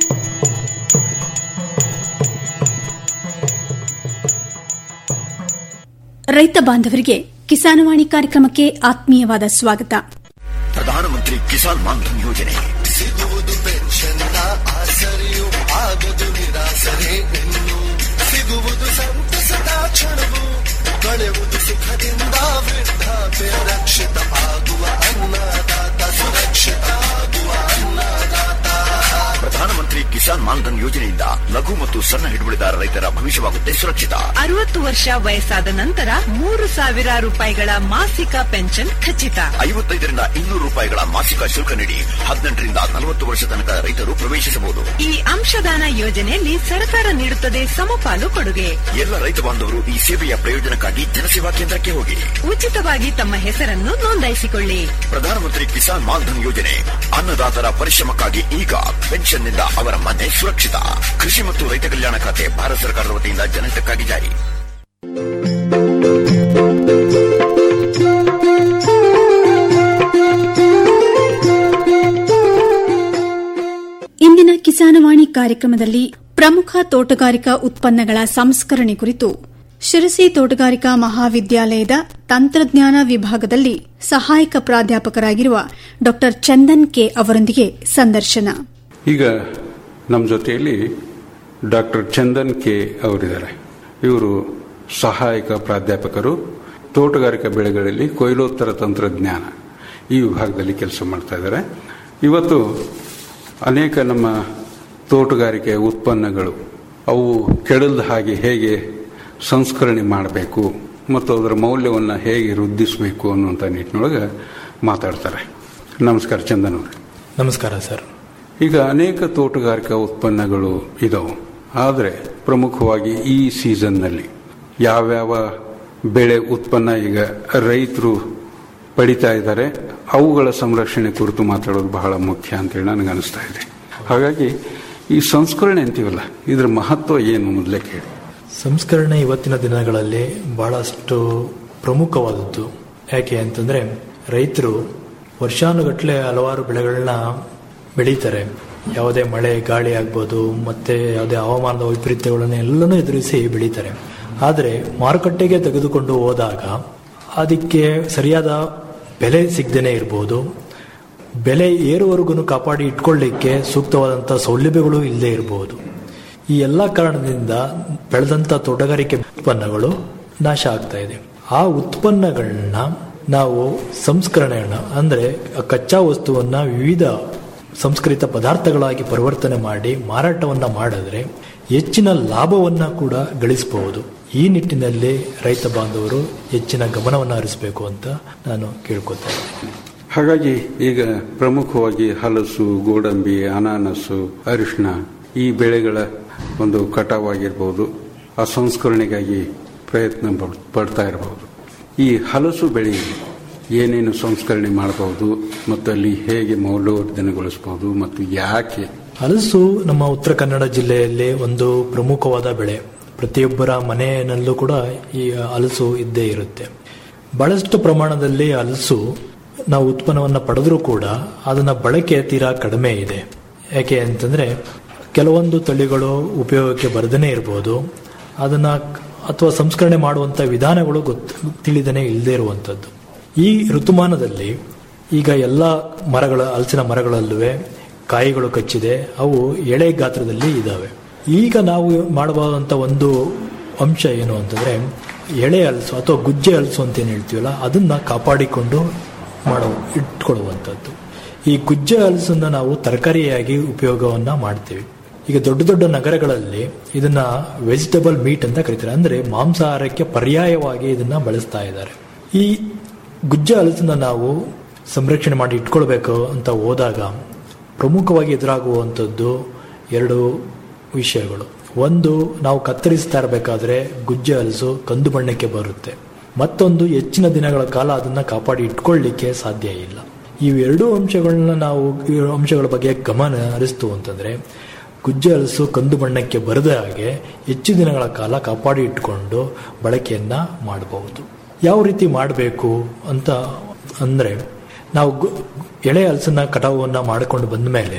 ರೈತ ಬಾಂಧವರಿಗೆ ಕಿಸಾನವಾಣಿ ಕಾರ್ಯಕ್ರಮಕ್ಕೆ ಆತ್ಮೀಯವಾದ ಸ್ವಾಗತ ಪ್ರಧಾನಮಂತ್ರಿ ಕಿಸಾನ್ ಮಾನ್ಧನ್ ಯೋಜನೆ ಸಿಗುವುದು ಪೆನ್ಷನ್ನ ಆಸರೆಯು ಆಗದು ನಿರಾಸರೆ ಇನ್ನು ಸಿಗುವುದು ಸಂತಸದ ಕ್ಷಣವು ಕಳೆಯುವುದು ಸುಖದಿಂದ ವೃದ್ಧಾಪ್ಯ ರಕ್ಷಿತ ಆಗುವ ಅನ್ನದಾತ ಸುರಕ್ಷಿತ ಆಗುವ ಅನ್ನದಾತ ಪ್ರಧಾನಮಂತ್ರಿ ಕಿಸಾನ್ ಮಾನ್ಧನ್ ಯೋಜನೆಯಿಂದ ಲಘು ಮತ್ತು ಸಣ್ಣ ಹಿಡುವಳಿದಾರ ರೈತರ ಭವಿಷ್ಯವಾಗುತ್ತೆ ಸುರಕ್ಷಿತ ಅರವತ್ತು ವರ್ಷ ವಯಸ್ಸಾದ ನಂತರ ಮೂರು ಸಾವಿರ ರೂಪಾಯಿಗಳ ಮಾಸಿಕ ಪೆನ್ಷನ್ ಖಚಿತ ಐವತ್ತೈದರಿಂದ ಇನ್ನೂರು ರೂಪಾಯಿಗಳ ಮಾಸಿಕ ಶುಲ್ಕ ನೀಡಿ ಹದಿನೆಂಟರಿಂದ ನಲವತ್ತು ವರ್ಷ ತನಕ ರೈತರು ಪ್ರವೇಶಿಸಬಹುದು ಈ ಅಂಶದಾನ ಯೋಜನೆಯಲ್ಲಿ ಸರ್ಕಾರ ನೀಡುತ್ತದೆ ಸಮಪಾಲು ಕೊಡುಗೆ ಎಲ್ಲ ರೈತ ಬಾಂಧವರು ಈ ಸೇವೆಯ ಪ್ರಯೋಜನಕ್ಕಾಗಿ ಜನಸೇವಾ ಕೇಂದ್ರಕ್ಕೆ ಹೋಗಿ ಉಚಿತವಾಗಿ ತಮ್ಮ ಹೆಸರನ್ನು ನೋಂದಾಯಿಸಿಕೊಳ್ಳಿ ಪ್ರಧಾನಮಂತ್ರಿ ಕಿಸಾನ್ ಮಾನ್ಧನ್ ಯೋಜನೆ ಅನ್ನದಾತರ ಪರಿಶ್ರಮಕ್ಕಾಗಿ ಈಗ ಪೆನ್ಷನ್ನಿಂದ ಅವರ ಮನೆ ಸುರಕ್ಷಿತ ಕೃಷಿ ಮತ್ತು ರೈತ ಕಲ್ಯಾಣ ಖಾತೆ ಭಾರತ ಸರ್ಕಾರದ ವತಿಯಿಂದ ಜನಹಿತಕ್ಕಾಗಿ ಜಾರಿ ಇಂದಿನ ಕಿಸಾನವಾಣಿ ಕಾರ್ಯಕ್ರಮದಲ್ಲಿ ಪ್ರಮುಖ ತೋಟಗಾರಿಕಾ ಉತ್ಪನ್ನಗಳ ಸಂಸ್ಕರಣೆ ಕುರಿತು ಶಿರಸಿ ತೋಟಗಾರಿಕಾ ಮಹಾವಿದ್ಯಾಲಯದ ತಂತ್ರಜ್ಞಾನ ವಿಭಾಗದಲ್ಲಿ ಸಹಾಯಕ ಪ್ರಾಧ್ಯಾಪಕರಾಗಿರುವ ಡಾ ಚಂದನ್ ಕೆ ಅವರೊಂದಿಗೆ ಸಂದರ್ಶನ ಈಗ ನಮ್ಮ ಜೊತೆಯಲ್ಲಿ ಡಾಕ್ಟರ್ ಚಂದನ್ ಕೆ ಅವರಿದ್ದಾರೆ ಇವರು ಸಹಾಯಕ ಪ್ರಾಧ್ಯಾಪಕರು ತೋಟಗಾರಿಕಾ ಬೆಳೆಗಳಲ್ಲಿ ಕೊಯ್ಲೋತ್ತರ ತಂತ್ರಜ್ಞಾನ ಈ ವಿಭಾಗದಲ್ಲಿ ಕೆಲಸ ಮಾಡ್ತಾ ಇದ್ದಾರೆ ಇವತ್ತು ಅನೇಕ ನಮ್ಮ ತೋಟಗಾರಿಕೆ ಉತ್ಪನ್ನಗಳು ಅವು ಕೆಡಲ್ದ ಹಾಗೆ ಹೇಗೆ ಸಂಸ್ಕರಣೆ ಮಾಡಬೇಕು ಮತ್ತು ಅದರ ಮೌಲ್ಯವನ್ನು ಹೇಗೆ ವೃದ್ಧಿಸಬೇಕು ಅನ್ನುವಂಥ ನಿಟ್ಟಿನೊಳಗೆ ಮಾತಾಡ್ತಾರೆ ನಮಸ್ಕಾರ ಚಂದನ್ ಅವರು ನಮಸ್ಕಾರ ಸರ್ ಈಗ ಅನೇಕ ತೋಟಗಾರಿಕಾ ಉತ್ಪನ್ನಗಳು ಇದಾವೆ ಆದರೆ ಪ್ರಮುಖವಾಗಿ ಈ ಸೀಸನ್ನಲ್ಲಿ ಯಾವ್ಯಾವ ಬೆಳೆ ಉತ್ಪನ್ನ ಈಗ ರೈತರು ಪಡಿತಾ ಇದ್ದಾರೆ ಅವುಗಳ ಸಂರಕ್ಷಣೆ ಕುರಿತು ಮಾತಾಡೋದು ಬಹಳ ಮುಖ್ಯ ಅಂತೇಳಿ ನನಗೆ ಅನಿಸ್ತಾ ಇದೆ ಹಾಗಾಗಿ ಈ ಸಂಸ್ಕರಣೆ ಅಂತೀವಲ್ಲ ಇದರ ಮಹತ್ವ ಏನು ಮೊದಲೇ ಕೇಳಿ ಸಂಸ್ಕರಣೆ ಇವತ್ತಿನ ದಿನಗಳಲ್ಲಿ ಬಹಳಷ್ಟು ಪ್ರಮುಖವಾದದ್ದು ಯಾಕೆ ಅಂತಂದ್ರೆ ರೈತರು ವರ್ಷಾನುಗಟ್ಟಲೆ ಹಲವಾರು ಬೆಳೆಗಳನ್ನ ಬೆಳೀತಾರೆ ಯಾವುದೇ ಮಳೆ ಗಾಳಿ ಆಗ್ಬೋದು ಮತ್ತೆ ಯಾವುದೇ ಹವಾಮಾನದ ವೈಪರೀತ್ಯಗಳನ್ನು ಎಲ್ಲನೂ ಎದುರಿಸಿ ಬೆಳೀತಾರೆ ಆದರೆ ಮಾರುಕಟ್ಟೆಗೆ ತೆಗೆದುಕೊಂಡು ಹೋದಾಗ ಅದಕ್ಕೆ ಸರಿಯಾದ ಬೆಲೆ ಸಿಗದೇನೆ ಇರ್ಬೋದು ಬೆಲೆ ಏರುವರೆಗೂ ಕಾಪಾಡಿ ಇಟ್ಕೊಳ್ಳಿಕ್ಕೆ ಸೂಕ್ತವಾದಂಥ ಸೌಲಭ್ಯಗಳು ಇಲ್ಲದೆ ಇರಬಹುದು ಈ ಎಲ್ಲ ಕಾರಣದಿಂದ ಬೆಳೆದಂಥ ತೋಟಗಾರಿಕೆ ಉತ್ಪನ್ನಗಳು ನಾಶ ಆಗ್ತಾ ಇದೆ ಆ ಉತ್ಪನ್ನಗಳನ್ನ ನಾವು ಸಂಸ್ಕರಣೆಯನ್ನ ಅಂದ್ರೆ ಆ ಕಚ್ಚಾ ವಸ್ತುವನ್ನ ವಿವಿಧ ಸಂಸ್ಕರಿತ ಪದಾರ್ಥಗಳಾಗಿ ಪರಿವರ್ತನೆ ಮಾಡಿ ಮಾರಾಟವನ್ನ ಮಾಡಿದ್ರೆ ಹೆಚ್ಚಿನ ಲಾಭವನ್ನ ಕೂಡ ಗಳಿಸಬಹುದು ಈ ನಿಟ್ಟಿನಲ್ಲಿ ರೈತ ಬಾಂಧವರು ಹೆಚ್ಚಿನ ಗಮನವನ್ನು ಹರಿಸಬೇಕು ಅಂತ ನಾನು ಕೇಳ್ಕೊತಾ ಇದ್ದೀನಿ ಹಾಗಾಗಿ ಈಗ ಪ್ರಮುಖವಾಗಿ ಹಲಸು ಗೋಡಂಬಿ ಅನಾನಸು ಅರಿಶಿಣ ಈ ಬೆಳೆಗಳ ಒಂದು ಕಟಾವಾಗಿರ್ಬೋದು ಆ ಸಂಸ್ಕರಣೆಗಾಗಿ ಪ್ರಯತ್ನ ಪಡ್- ಪಡ್ತಾ ಇರಬಹುದು ಈ ಹಲಸು ಬೆಳೆ ಏನೇನು ಸಂಸ್ಕರಣೆ ಮಾಡಬಹುದು ಮತ್ತು ಅಲ್ಲಿ ಹೇಗೆ ಮೌಲ್ಯವರ್ಧನೆಗೊಳಿಸಬಹುದು ಮತ್ತು ಯಾಕೆ ಹಲಸು ನಮ್ಮ ಉತ್ತರ ಕನ್ನಡ ಜಿಲ್ಲೆಯಲ್ಲಿ ಒಂದು ಪ್ರಮುಖವಾದ ಬೆಳೆ ಪ್ರತಿಯೊಬ್ಬರ ಮನೆಯಲ್ಲೂ ಕೂಡ ಈ ಹಲಸು ಇದ್ದೇ ಇರುತ್ತೆ ಬಹಳಷ್ಟು ಪ್ರಮಾಣದಲ್ಲಿ ಹಲಸು ನಾವು ಉತ್ಪನ್ನವನ್ನು ಪಡೆದರೂ ಕೂಡ ಅದನ್ನ ಬಳಕೆ ತೀರಾ ಕಡಿಮೆ ಇದೆ ಯಾಕೆ ಅಂತಂದ್ರೆ ಕೆಲವೊಂದು ತಳಿಗಳು ಉಪಯೋಗಕ್ಕೆ ಬರದೇ ಇರಬಹುದು ಅದನ್ನ ಅಥವಾ ಸಂಸ್ಕರಣೆ ಮಾಡುವಂತ ವಿಧಾನಗಳು ಗೊತ್ತು ತಿಳಿದೇನೆ ಇಲ್ಲದೆ ಇರುವಂತದ್ದು ಈ ಋತುಮಾನದಲ್ಲಿ ಈಗ ಎಲ್ಲ ಮರಗಳ ಹಲಸಿನ ಮರಗಳಲ್ಲೂ ಕಾಯಿಗಳು ಕಚ್ಚಿದೆ ಅವು ಎಳೆ ಗಾತ್ರದಲ್ಲಿ ಇದ್ದಾವೆ ಈಗ ನಾವು ಮಾಡಬಹುದಂತ ಒಂದು ಅಂಶ ಏನು ಅಂತಂದ್ರೆ ಎಳೆ ಹಲಸು ಅಥವಾ ಗುಜ್ಜೆ ಹಲಸು ಅಂತ ಏನು ಹೇಳ್ತೀವಲ್ಲ ಅದನ್ನ ಕಾಪಾಡಿಕೊಂಡು ಮಾಡೋ ಇಟ್ಕೊಳ್ಳುವಂಥದ್ದು ಈ ಗುಜ್ಜೆ ಹಲಸನ್ನ ನಾವು ತರಕಾರಿಯಾಗಿ ಉಪಯೋಗವನ್ನ ಮಾಡ್ತೀವಿ ಈಗ ದೊಡ್ಡ ದೊಡ್ಡ ನಗರಗಳಲ್ಲಿ ಇದನ್ನ ವೆಜಿಟಬಲ್ ಮೀಟ್ ಅಂತ ಕರೀತಾರೆ ಅಂದ್ರೆ ಮಾಂಸಾಹಾರಕ್ಕೆ ಪರ್ಯಾಯವಾಗಿ ಇದನ್ನ ಬಳಸ್ತಾ ಇದ್ದಾರೆ ಈ ಗುಜ್ಜೆ ಹಲಸನ್ನ ನಾವು ಸಂರಕ್ಷಣೆ ಮಾಡಿ ಇಟ್ಕೊಳ್ಬೇಕು ಅಂತ ಹೋದಾಗ ಪ್ರಮುಖವಾಗಿ ಎದುರಾಗುವಂಥದ್ದು ಎರಡು ವಿಷಯಗಳು ಒಂದು ನಾವು ಕತ್ತರಿಸ್ತಾ ಇರಬೇಕಾದ್ರೆ ಗುಜ್ಜೆ ಹಲಸು ಕಂದು ಬಣ್ಣಕ್ಕೆ ಬರುತ್ತೆ ಮತ್ತೊಂದು ಹೆಚ್ಚಿನ ದಿನಗಳ ಕಾಲ ಅದನ್ನ ಕಾಪಾಡಿ ಇಟ್ಕೊಳ್ಳಿಕ್ಕೆ ಸಾಧ್ಯ ಇಲ್ಲ ಇವೆರಡೂ ಅಂಶಗಳನ್ನ ನಾವು ಈ ಅಂಶಗಳ ಬಗ್ಗೆ ಗಮನ ಹರಿಸ್ತು ಅಂತಂದ್ರೆ ಗುಜ್ಜೆ ಹಲಸು ಕಂದು ಬಣ್ಣಕ್ಕೆ ಬರದ ಹಾಗೆ ಹೆಚ್ಚು ದಿನಗಳ ಕಾಲ ಕಾಪಾಡಿ ಇಟ್ಕೊಂಡು ಬಳಕೆಯನ್ನ ಮಾಡಬಹುದು ಯಾವ ರೀತಿ ಮಾಡಬೇಕು ಅಂತ ಅಂದ್ರೆ ನಾವು ಗು- ಎಳೆ ಹಲಸನ್ನ ಕಟಾವನ್ನ ಮಾಡಿಕೊಂಡು ಬಂದ ಮೇಲೆ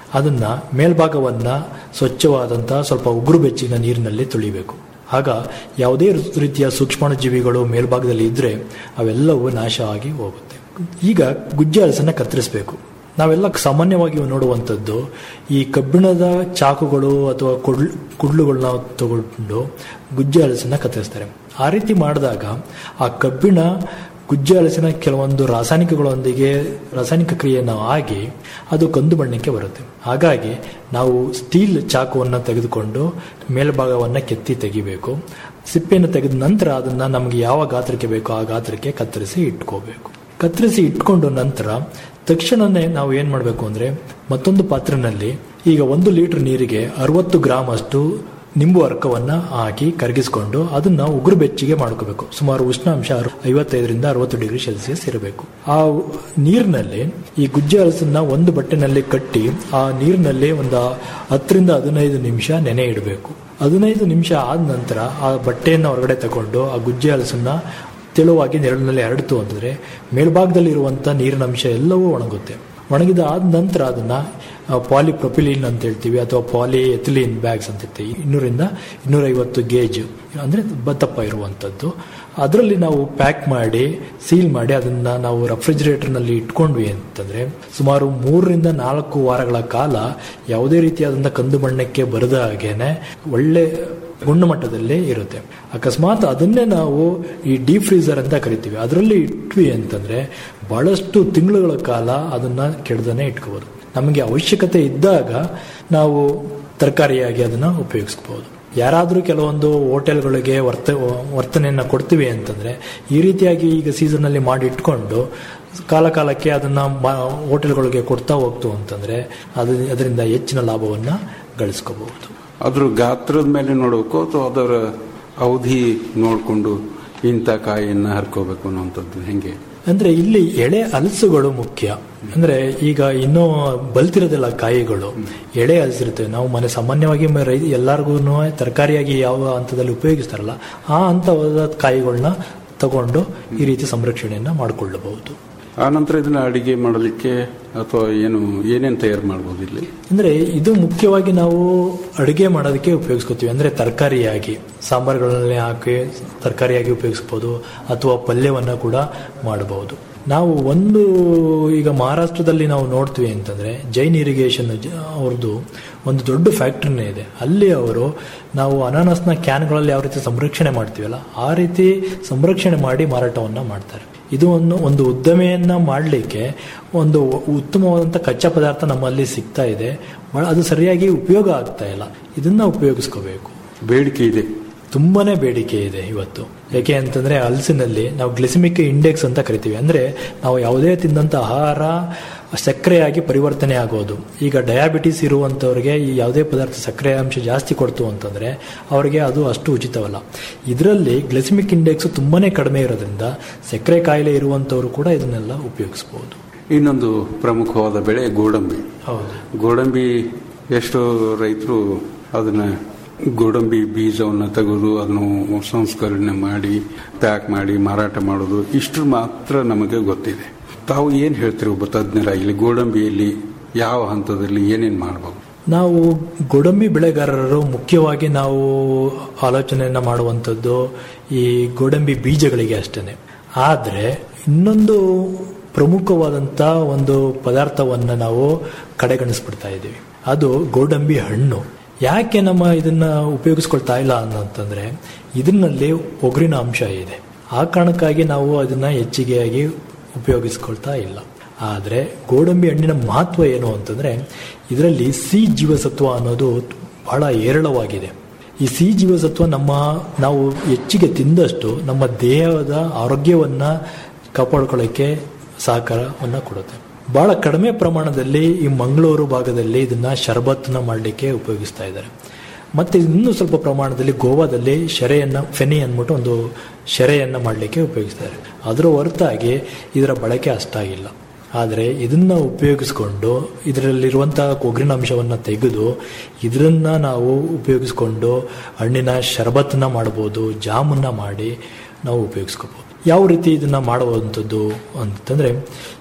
ಅದನ್ನ ಮೇಲ್ಭಾಗವನ್ನ ಸ್ವಚ್ಛವಾದಂತಹ ಸ್ವಲ್ಪ ಉಗುರು ಬೆಚ್ಚಿನ ನೀರಿನಲ್ಲಿ ತೊಳಿಬೇಕು ಆಗ ಯಾವುದೇ ರೀತಿಯ ಸೂಕ್ಷ್ಮಾಣುಜೀವಿಗಳು ಮೇಲ್ಭಾಗದಲ್ಲಿ ಇದ್ರೆ ಅವೆಲ್ಲವೂ ನಾಶ ಆಗಿ ಹೋಗುತ್ತೆ ಈಗ ಗುಜ್ಜೆ ಹಲಸನ್ನ ಕತ್ತರಿಸಬೇಕು ನಾವೆಲ್ಲ ಸಾಮಾನ್ಯವಾಗಿ ನೋಡುವಂಥದ್ದು ಈ ಕಬ್ಬಿಣದ ಚಾಕುಗಳು ಅಥವಾ ಕುಡ್ಲ್ ಕುಡ್ಲುಗಳನ್ನ ತಗೊಂಡು ಗುಜ್ಜೆ ಹಲಸನ್ನ ಕತ್ತರಿಸ್ತಾರೆ ಆ ರೀತಿ ಮಾಡಿದಾಗ ಆ ಕಬ್ಬಿಣ ಗುಜ್ಜೆ ಹಲಸಿನ ಕೆಲವೊಂದು ರಾಸಾಯನಿಕಗಳೊಂದಿಗೆ ರಾಸಾಯನಿಕ ಕ್ರಿಯೆಯನ್ನು ಆಗಿ ಅದು ಕಂದು ಬಣ್ಣಕ್ಕೆ ಬರುತ್ತೆ ಹಾಗಾಗಿ ನಾವು ಸ್ಟೀಲ್ ಚಾಕುವನ್ನು ತೆಗೆದುಕೊಂಡು ಮೇಲ್ಭಾಗವನ್ನು ಕೆತ್ತಿ ತೆಗಿಬೇಕು ಸಿಪ್ಪೆಯನ್ನು ತೆಗೆದ ನಂತರ ಅದನ್ನ ನಮಗೆ ಯಾವ ಗಾತ್ರಕ್ಕೆ ಬೇಕೋ ಆ ಗಾತ್ರಕ್ಕೆ ಕತ್ತರಿಸಿ ಇಟ್ಕೋಬೇಕು ಕತ್ತರಿಸಿ ಇಟ್ಕೊಂಡು ನಂತರ ತಕ್ಷಣನೇ ನಾವು ಏನ್ ಮಾಡಬೇಕು ಅಂದ್ರೆ ಮತ್ತೊಂದು ಪಾತ್ರೆನಲ್ಲಿ ಈಗ ಒಂದು ಲೀಟರ್ ನೀರಿಗೆ ಅರವತ್ತು ಗ್ರಾಮ್ ಅಷ್ಟು ನಿಂಬು ಅರ್ಕವನ್ನ ಹಾಕಿ ಕರಗಿಸಿಕೊಂಡು ಅದನ್ನ ಉಗುರು ಬೆಚ್ಚಿಗೆ ಮಾಡ್ಕೋಬೇಕು ಸುಮಾರು ಉಷ್ಣಾಂಶ ಐವತ್ತೈದರಿಂದ ಅರವತ್ತು ಡಿಗ್ರಿ ಸೆಲ್ಸಿಯಸ್ ಇರಬೇಕು ಆ ನೀರಿನಲ್ಲಿ ಈ ಗುಜ್ಜೆ ಹಲಸನ್ನ ಒಂದು ಬಟ್ಟೆನಲ್ಲಿ ಕಟ್ಟಿ ಆ ನೀರಿನಲ್ಲಿ ಒಂದು ಹತ್ತರಿಂದ ಹದಿನೈದು ನಿಮಿಷ ನೆನೆ ಇಡಬೇಕು ಹದಿನೈದು ನಿಮಿಷ ಆದ ನಂತರ ಆ ಬಟ್ಟೆಯನ್ನು ಹೊರಗಡೆ ತಗೊಂಡು ಆ ಗುಜ್ಜೆ ಹಲಸನ್ನ ತೆಳುವಾಗಿ ನೆರಳಿನಲ್ಲಿ ಹರಡಿತು ಅಂತಂದ್ರೆ ಮೇಲ್ಭಾಗದಲ್ಲಿ ಇರುವಂತ ನೀರಿನ ಅಂಶ ಎಲ್ಲವೂ ಒಣಗುತ್ತೆ ಒಣಗಿದ ಆದ ನಂತರ ಅದನ್ನ ಪಾಲಿಪ್ರೊಪಿಲಿನ್ ಅಂತ ಹೇಳ್ತೀವಿ ಅಥವಾ ಪಾಲಿ ಎಥಿಲಿನ್ ಬ್ಯಾಗ್ಸ್ ಅಂತ ಹೇಳ್ತೀವಿ ಇನ್ನೂರಿಂದ ಇನ್ನೂರೈವತ್ತು ಗೇಜ್ ಅಂದ್ರೆ ದಪ್ಪ ಇರುವಂತದ್ದು ಅದರಲ್ಲಿ ನಾವು ಪ್ಯಾಕ್ ಮಾಡಿ ಸೀಲ್ ಮಾಡಿ ಅದನ್ನ ನಾವು ರೆಫ್ರಿಜರೇಟರ್ನಲ್ಲಿ ಇಟ್ಕೊಂಡ್ವಿ ಅಂತಂದ್ರೆ ಸುಮಾರು ಮೂರರಿಂದ ನಾಲ್ಕು ವಾರಗಳ ಕಾಲ ಯಾವುದೇ ರೀತಿಯಾದಂಥ ಕಂದು ಬಣ್ಣಕ್ಕೆ ಬರದ ಹಾಗೇನೆ ಒಳ್ಳೆ ಗುಣಮಟ್ಟದಲ್ಲೇ ಇರುತ್ತೆ ಅಕಸ್ಮಾತ್ ಅದನ್ನೇ ನಾವು ಈ ಡೀಪ್ ಫ್ರೀಸರ್ ಅಂತ ಕರಿತೀವಿ ಅದರಲ್ಲಿ ಇಟ್ವಿ ಅಂತಂದ್ರೆ ಬಹಳಷ್ಟು ತಿಂಗಳುಗಳ ಕಾಲ ಅದನ್ನ ಕೆಡದನೆ ಇಟ್ಕೋಬಹುದು ನಮಗೆ ಅವಶ್ಯಕತೆ ಇದ್ದಾಗ ನಾವು ತರಕಾರಿಯಾಗಿ ಅದನ್ನ ಉಪಯೋಗಿಸ್ಕೋಬಹುದು ಯಾರಾದರೂ ಕೆಲವೊಂದು ಹೋಟೆಲ್ಗಳಿಗೆ ವರ್ತ ವರ್ತನೆಯನ್ನ ಕೊಡ್ತೀವಿ ಅಂತಂದ್ರೆ ಈ ರೀತಿಯಾಗಿ ಈಗ ಸೀಸನ್ ಅಲ್ಲಿ ಮಾಡಿ ಇಟ್ಕೊಂಡು ಕಾಲ ಕಾಲಕ್ಕೆ ಅದನ್ನ ಹೋಟೆಲ್ಗಳಿಗೆ ಕೊಡ್ತಾ ಹೋಗ್ತು ಅಂತಂದ್ರೆ ಅದು ಅದರಿಂದ ಹೆಚ್ಚಿನ ಲಾಭವನ್ನ ಗಳಿಸ್ಕೋಬಹುದು ಅದ್ರ ಗಾತ್ರದ ಮೇಲೆ ನೋಡಬೇಕು ಅಥವಾ ಅದರ ಅವಧಿ ನೋಡಿಕೊಂಡು ಇಂಥ ಕಾಯಿಯನ್ನ ಹರ್ಕೋಬೇಕು ಅನ್ನುವಂಥದ್ದು ಹೆಂಗೆ ಅಂದ್ರೆ ಇಲ್ಲಿ ಎಳೆ ಹಲಸುಗಳು ಮುಖ್ಯ ಅಂದ್ರೆ ಈಗ ಇನ್ನೂ ಬಲ್ತಿರೋದಿಲ್ಲ ಕಾಯಿಗಳು ಎಳೆ ಹಲಸಿರ್ತವೆ ನಾವು ಮನೆ ಸಾಮಾನ್ಯವಾಗಿ ರೈ ಎಲ್ಲರಿಗೂ ತರಕಾರಿಯಾಗಿ ಯಾವ ಹಂತದಲ್ಲಿ ಉಪಯೋಗಿಸ್ತಾರಲ್ಲ ಆ ಹಂತವಾದ ಕಾಯಿಗಳನ್ನ ತಗೊಂಡು ಈ ರೀತಿ ಸಂರಕ್ಷಣೆಯನ್ನ ಮಾಡಿಕೊಳ್ಳಬಹುದು ಆ ನಂತರ ಇದನ್ನ ಅಡಿಗೆ ಮಾಡಲಿಕ್ಕೆ ಅಥವಾ ಏನು ಏನೇನು ತಯಾರು ಮಾಡ್ಬೋದು ಇಲ್ಲಿ ಅಂದ್ರೆ ಇದು ಮುಖ್ಯವಾಗಿ ನಾವು ಅಡುಗೆ ಮಾಡೋದಕ್ಕೆ ಉಪಯೋಗಿಸ್ಕೋತೀವಿ ಅಂದ್ರೆ ತರಕಾರಿಯಾಗಿ ಸಾಂಬಾರುಗಳಲ್ಲಿ ಹಾಕಿ ತರಕಾರಿಯಾಗಿ ಉಪಯೋಗಿಸ್ಬೋದು ಅಥವಾ ಪಲ್ಯವನ್ನ ಕೂಡ ಮಾಡಬಹುದು ನಾವು ಒಂದು ಈಗ ಮಹಾರಾಷ್ಟ್ರದಲ್ಲಿ ನಾವು ನೋಡ್ತೀವಿ ಅಂತಂದ್ರೆ ಜೈನ್ ಇರಿಗೇಷನ್ ಅವ್ರದ್ದು ಒಂದು ದೊಡ್ಡ ಫ್ಯಾಕ್ಟ್ರಿನೇ ಇದೆ ಅಲ್ಲಿ ಅವರು ನಾವು ಅನಾನಸ್ನ ಕ್ಯಾನ್ಗಳಲ್ಲಿ ಯಾವ ರೀತಿ ಸಂರಕ್ಷಣೆ ಮಾಡ್ತೀವಲ್ಲ ಆ ರೀತಿ ಸಂರಕ್ಷಣೆ ಮಾಡಿ ಮಾರಾಟವನ್ನ ಮಾಡ್ತಾರೆ ಇದು ಒಂದು ಒಂದು ಉದ್ಯಮೆಯನ್ನ ಮಾಡಲಿಕ್ಕೆ ಒಂದು ಉತ್ತಮವಾದಂಥ ಕಚ್ಚಾ ಪದಾರ್ಥ ನಮ್ಮಲ್ಲಿ ಸಿಗ್ತಾ ಇದೆ ಅದು ಸರಿಯಾಗಿ ಉಪಯೋಗ ಆಗ್ತಾ ಇಲ್ಲ ಇದನ್ನ ಉಪಯೋಗಿಸ್ಕೋಬೇಕು ಬೇಡಿಕೆ ಇದೆ ತುಂಬಾನೇ ಬೇಡಿಕೆ ಇದೆ ಇವತ್ತು ಯಾಕೆ ಅಂತಂದ್ರೆ ಹಲಸಿನಲ್ಲಿ ನಾವು ಗ್ಲಿಸಿಮಿಕ್ ಇಂಡೆಕ್ಸ್ ಅಂತ ಕರಿತೀವಿ ಅಂದ್ರೆ ನಾವು ಯಾವುದೇ ತಿಂದಂತ ಆಹಾರ ಸಕ್ಕರೆಯಾಗಿ ಪರಿವರ್ತನೆ ಆಗೋದು ಈಗ ಡಯಾಬಿಟಿಸ್ ಇರುವಂತವರಿಗೆ ಈ ಯಾವುದೇ ಪದಾರ್ಥ ಸಕ್ಕರೆ ಅಂಶ ಜಾಸ್ತಿ ಕೊಡ್ತು ಅಂತಂದ್ರೆ ಅವರಿಗೆ ಅದು ಅಷ್ಟು ಉಚಿತವಲ್ಲ ಇದರಲ್ಲಿ ಗ್ಲಿಸಿಮಿಕ್ ಇಂಡೆಕ್ಸ್ ತುಂಬಾನೇ ಕಡಿಮೆ ಇರೋದ್ರಿಂದ ಸಕ್ಕರೆ ಕಾಯಿಲೆ ಇರುವಂತವರು ಕೂಡ ಇದನ್ನೆಲ್ಲ ಉಪಯೋಗಿಸಬಹುದು ಇನ್ನೊಂದು ಪ್ರಮುಖವಾದ ಬೆಳೆ ಗೋಡಂಬಿ ಹೌದು ಗೋಡಂಬಿ ಎಷ್ಟು ರೈತರು ಅದನ್ನ ಗೋಡಂಬಿ ಬೀಜವನ್ನು ತೆಗೆದು ಅದನ್ನು ಸಂಸ್ಕರಣೆ ಮಾಡಿ ಪ್ಯಾಕ್ ಮಾಡಿ ಮಾರಾಟ ಮಾಡೋದು ಇಷ್ಟು ಮಾತ್ರ ನಮಗೆ ಗೊತ್ತಿದೆ ತಾವು ಏನು ಹೇಳ್ತೀರಿ ಒಬ್ಬ ತಜ್ಞರಾಗಲಿ ಗೋಡಂಬಿಯಲ್ಲಿ ಯಾವ ಹಂತದಲ್ಲಿ ಏನೇನು ಮಾಡಬಹುದು ನಾವು ಗೋಡಂಬಿ ಬೆಳೆಗಾರರು ಮುಖ್ಯವಾಗಿ ನಾವು ಆಲೋಚನೆಯನ್ನ ಮಾಡುವಂಥದ್ದು ಈ ಗೋಡಂಬಿ ಬೀಜಗಳಿಗೆ ಅಷ್ಟೇ ಆದರೆ ಇನ್ನೊಂದು ಪ್ರಮುಖವಾದಂಥ ಒಂದು ಪದಾರ್ಥವನ್ನು ನಾವು ಕಡೆಗಣಿಸ್ಬಿಡ್ತಾ ಇದ್ದೀವಿ ಅದು ಗೋಡಂಬಿ ಹಣ್ಣು ಯಾಕೆ ನಮ್ಮ ಇದನ್ನ ಉಪಯೋಗಿಸ್ಕೊಳ್ತಾ ಇಲ್ಲ ಅಂತಂದ್ರೆ ಇದರಲ್ಲಿ ಒಗರಿನ ಅಂಶ ಇದೆ ಆ ಕಾರಣಕ್ಕಾಗಿ ನಾವು ಅದನ್ನ ಹೆಚ್ಚಿಗೆಯಾಗಿ ಉಪಯೋಗಿಸ್ಕೊಳ್ತಾ ಇಲ್ಲ ಆದರೆ ಗೋಡಂಬಿ ಹಣ್ಣಿನ ಮಹತ್ವ ಏನು ಅಂತಂದ್ರೆ ಇದರಲ್ಲಿ ಸಿ ಜೀವಸತ್ವ ಅನ್ನೋದು ಬಹಳ ಏರಳವಾಗಿದೆ ಈ ಸಿ ಜೀವಸತ್ವ ನಮ್ಮ ನಾವು ಹೆಚ್ಚಿಗೆ ತಿಂದಷ್ಟು ನಮ್ಮ ದೇಹದ ಆರೋಗ್ಯವನ್ನ ಕಾಪಾಡ್ಕೊಳ್ಳೋಕ್ಕೆ ಸಹಕಾರವನ್ನ ಕೊಡುತ್ತೆ ಬಹಳ ಕಡಿಮೆ ಪ್ರಮಾಣದಲ್ಲಿ ಈ ಮಂಗಳೂರು ಭಾಗದಲ್ಲಿ ಇದನ್ನ ಶರಬತ್ನ ಮಾಡಲಿಕ್ಕೆ ಉಪಯೋಗಿಸ್ತಾ ಇದ್ದಾರೆ ಮತ್ತೆ ಇನ್ನೂ ಸ್ವಲ್ಪ ಪ್ರಮಾಣದಲ್ಲಿ ಗೋವಾದಲ್ಲಿ ಶೆರೆಯನ್ನ ಫೆನಿ ಅಂದ್ಬಿಟ್ಟು ಒಂದು ಶೆರೆಯನ್ನ ಮಾಡಲಿಕ್ಕೆ ಉಪಯೋಗಿಸ್ತಾರೆ ಅದರ ಹೊರತಾಗಿ ಇದರ ಬಳಕೆ ಅಷ್ಟಾಗಿಲ್ಲ ಆದರೆ ಇದನ್ನ ಉಪಯೋಗಿಸ್ಕೊಂಡು ಇದರಲ್ಲಿರುವಂತಹ ಕೊಗ್ರಿನ ಅಂಶವನ್ನು ತೆಗೆದು ಇದನ್ನ ನಾವು ಉಪಯೋಗಿಸ್ಕೊಂಡು ಹಣ್ಣಿನ ಶರಬತ್ತನ್ನ ಮಾಡ್ಬೋದು ಜಾಮನ್ನ ಮಾಡಿ ನಾವು ಉಪಯೋಗಿಸ್ಕೋಬಹುದು ಯಾವ ರೀತಿ ಇದನ್ನ ಮಾಡುವಂಥದ್ದು ಅಂತಂದ್ರೆ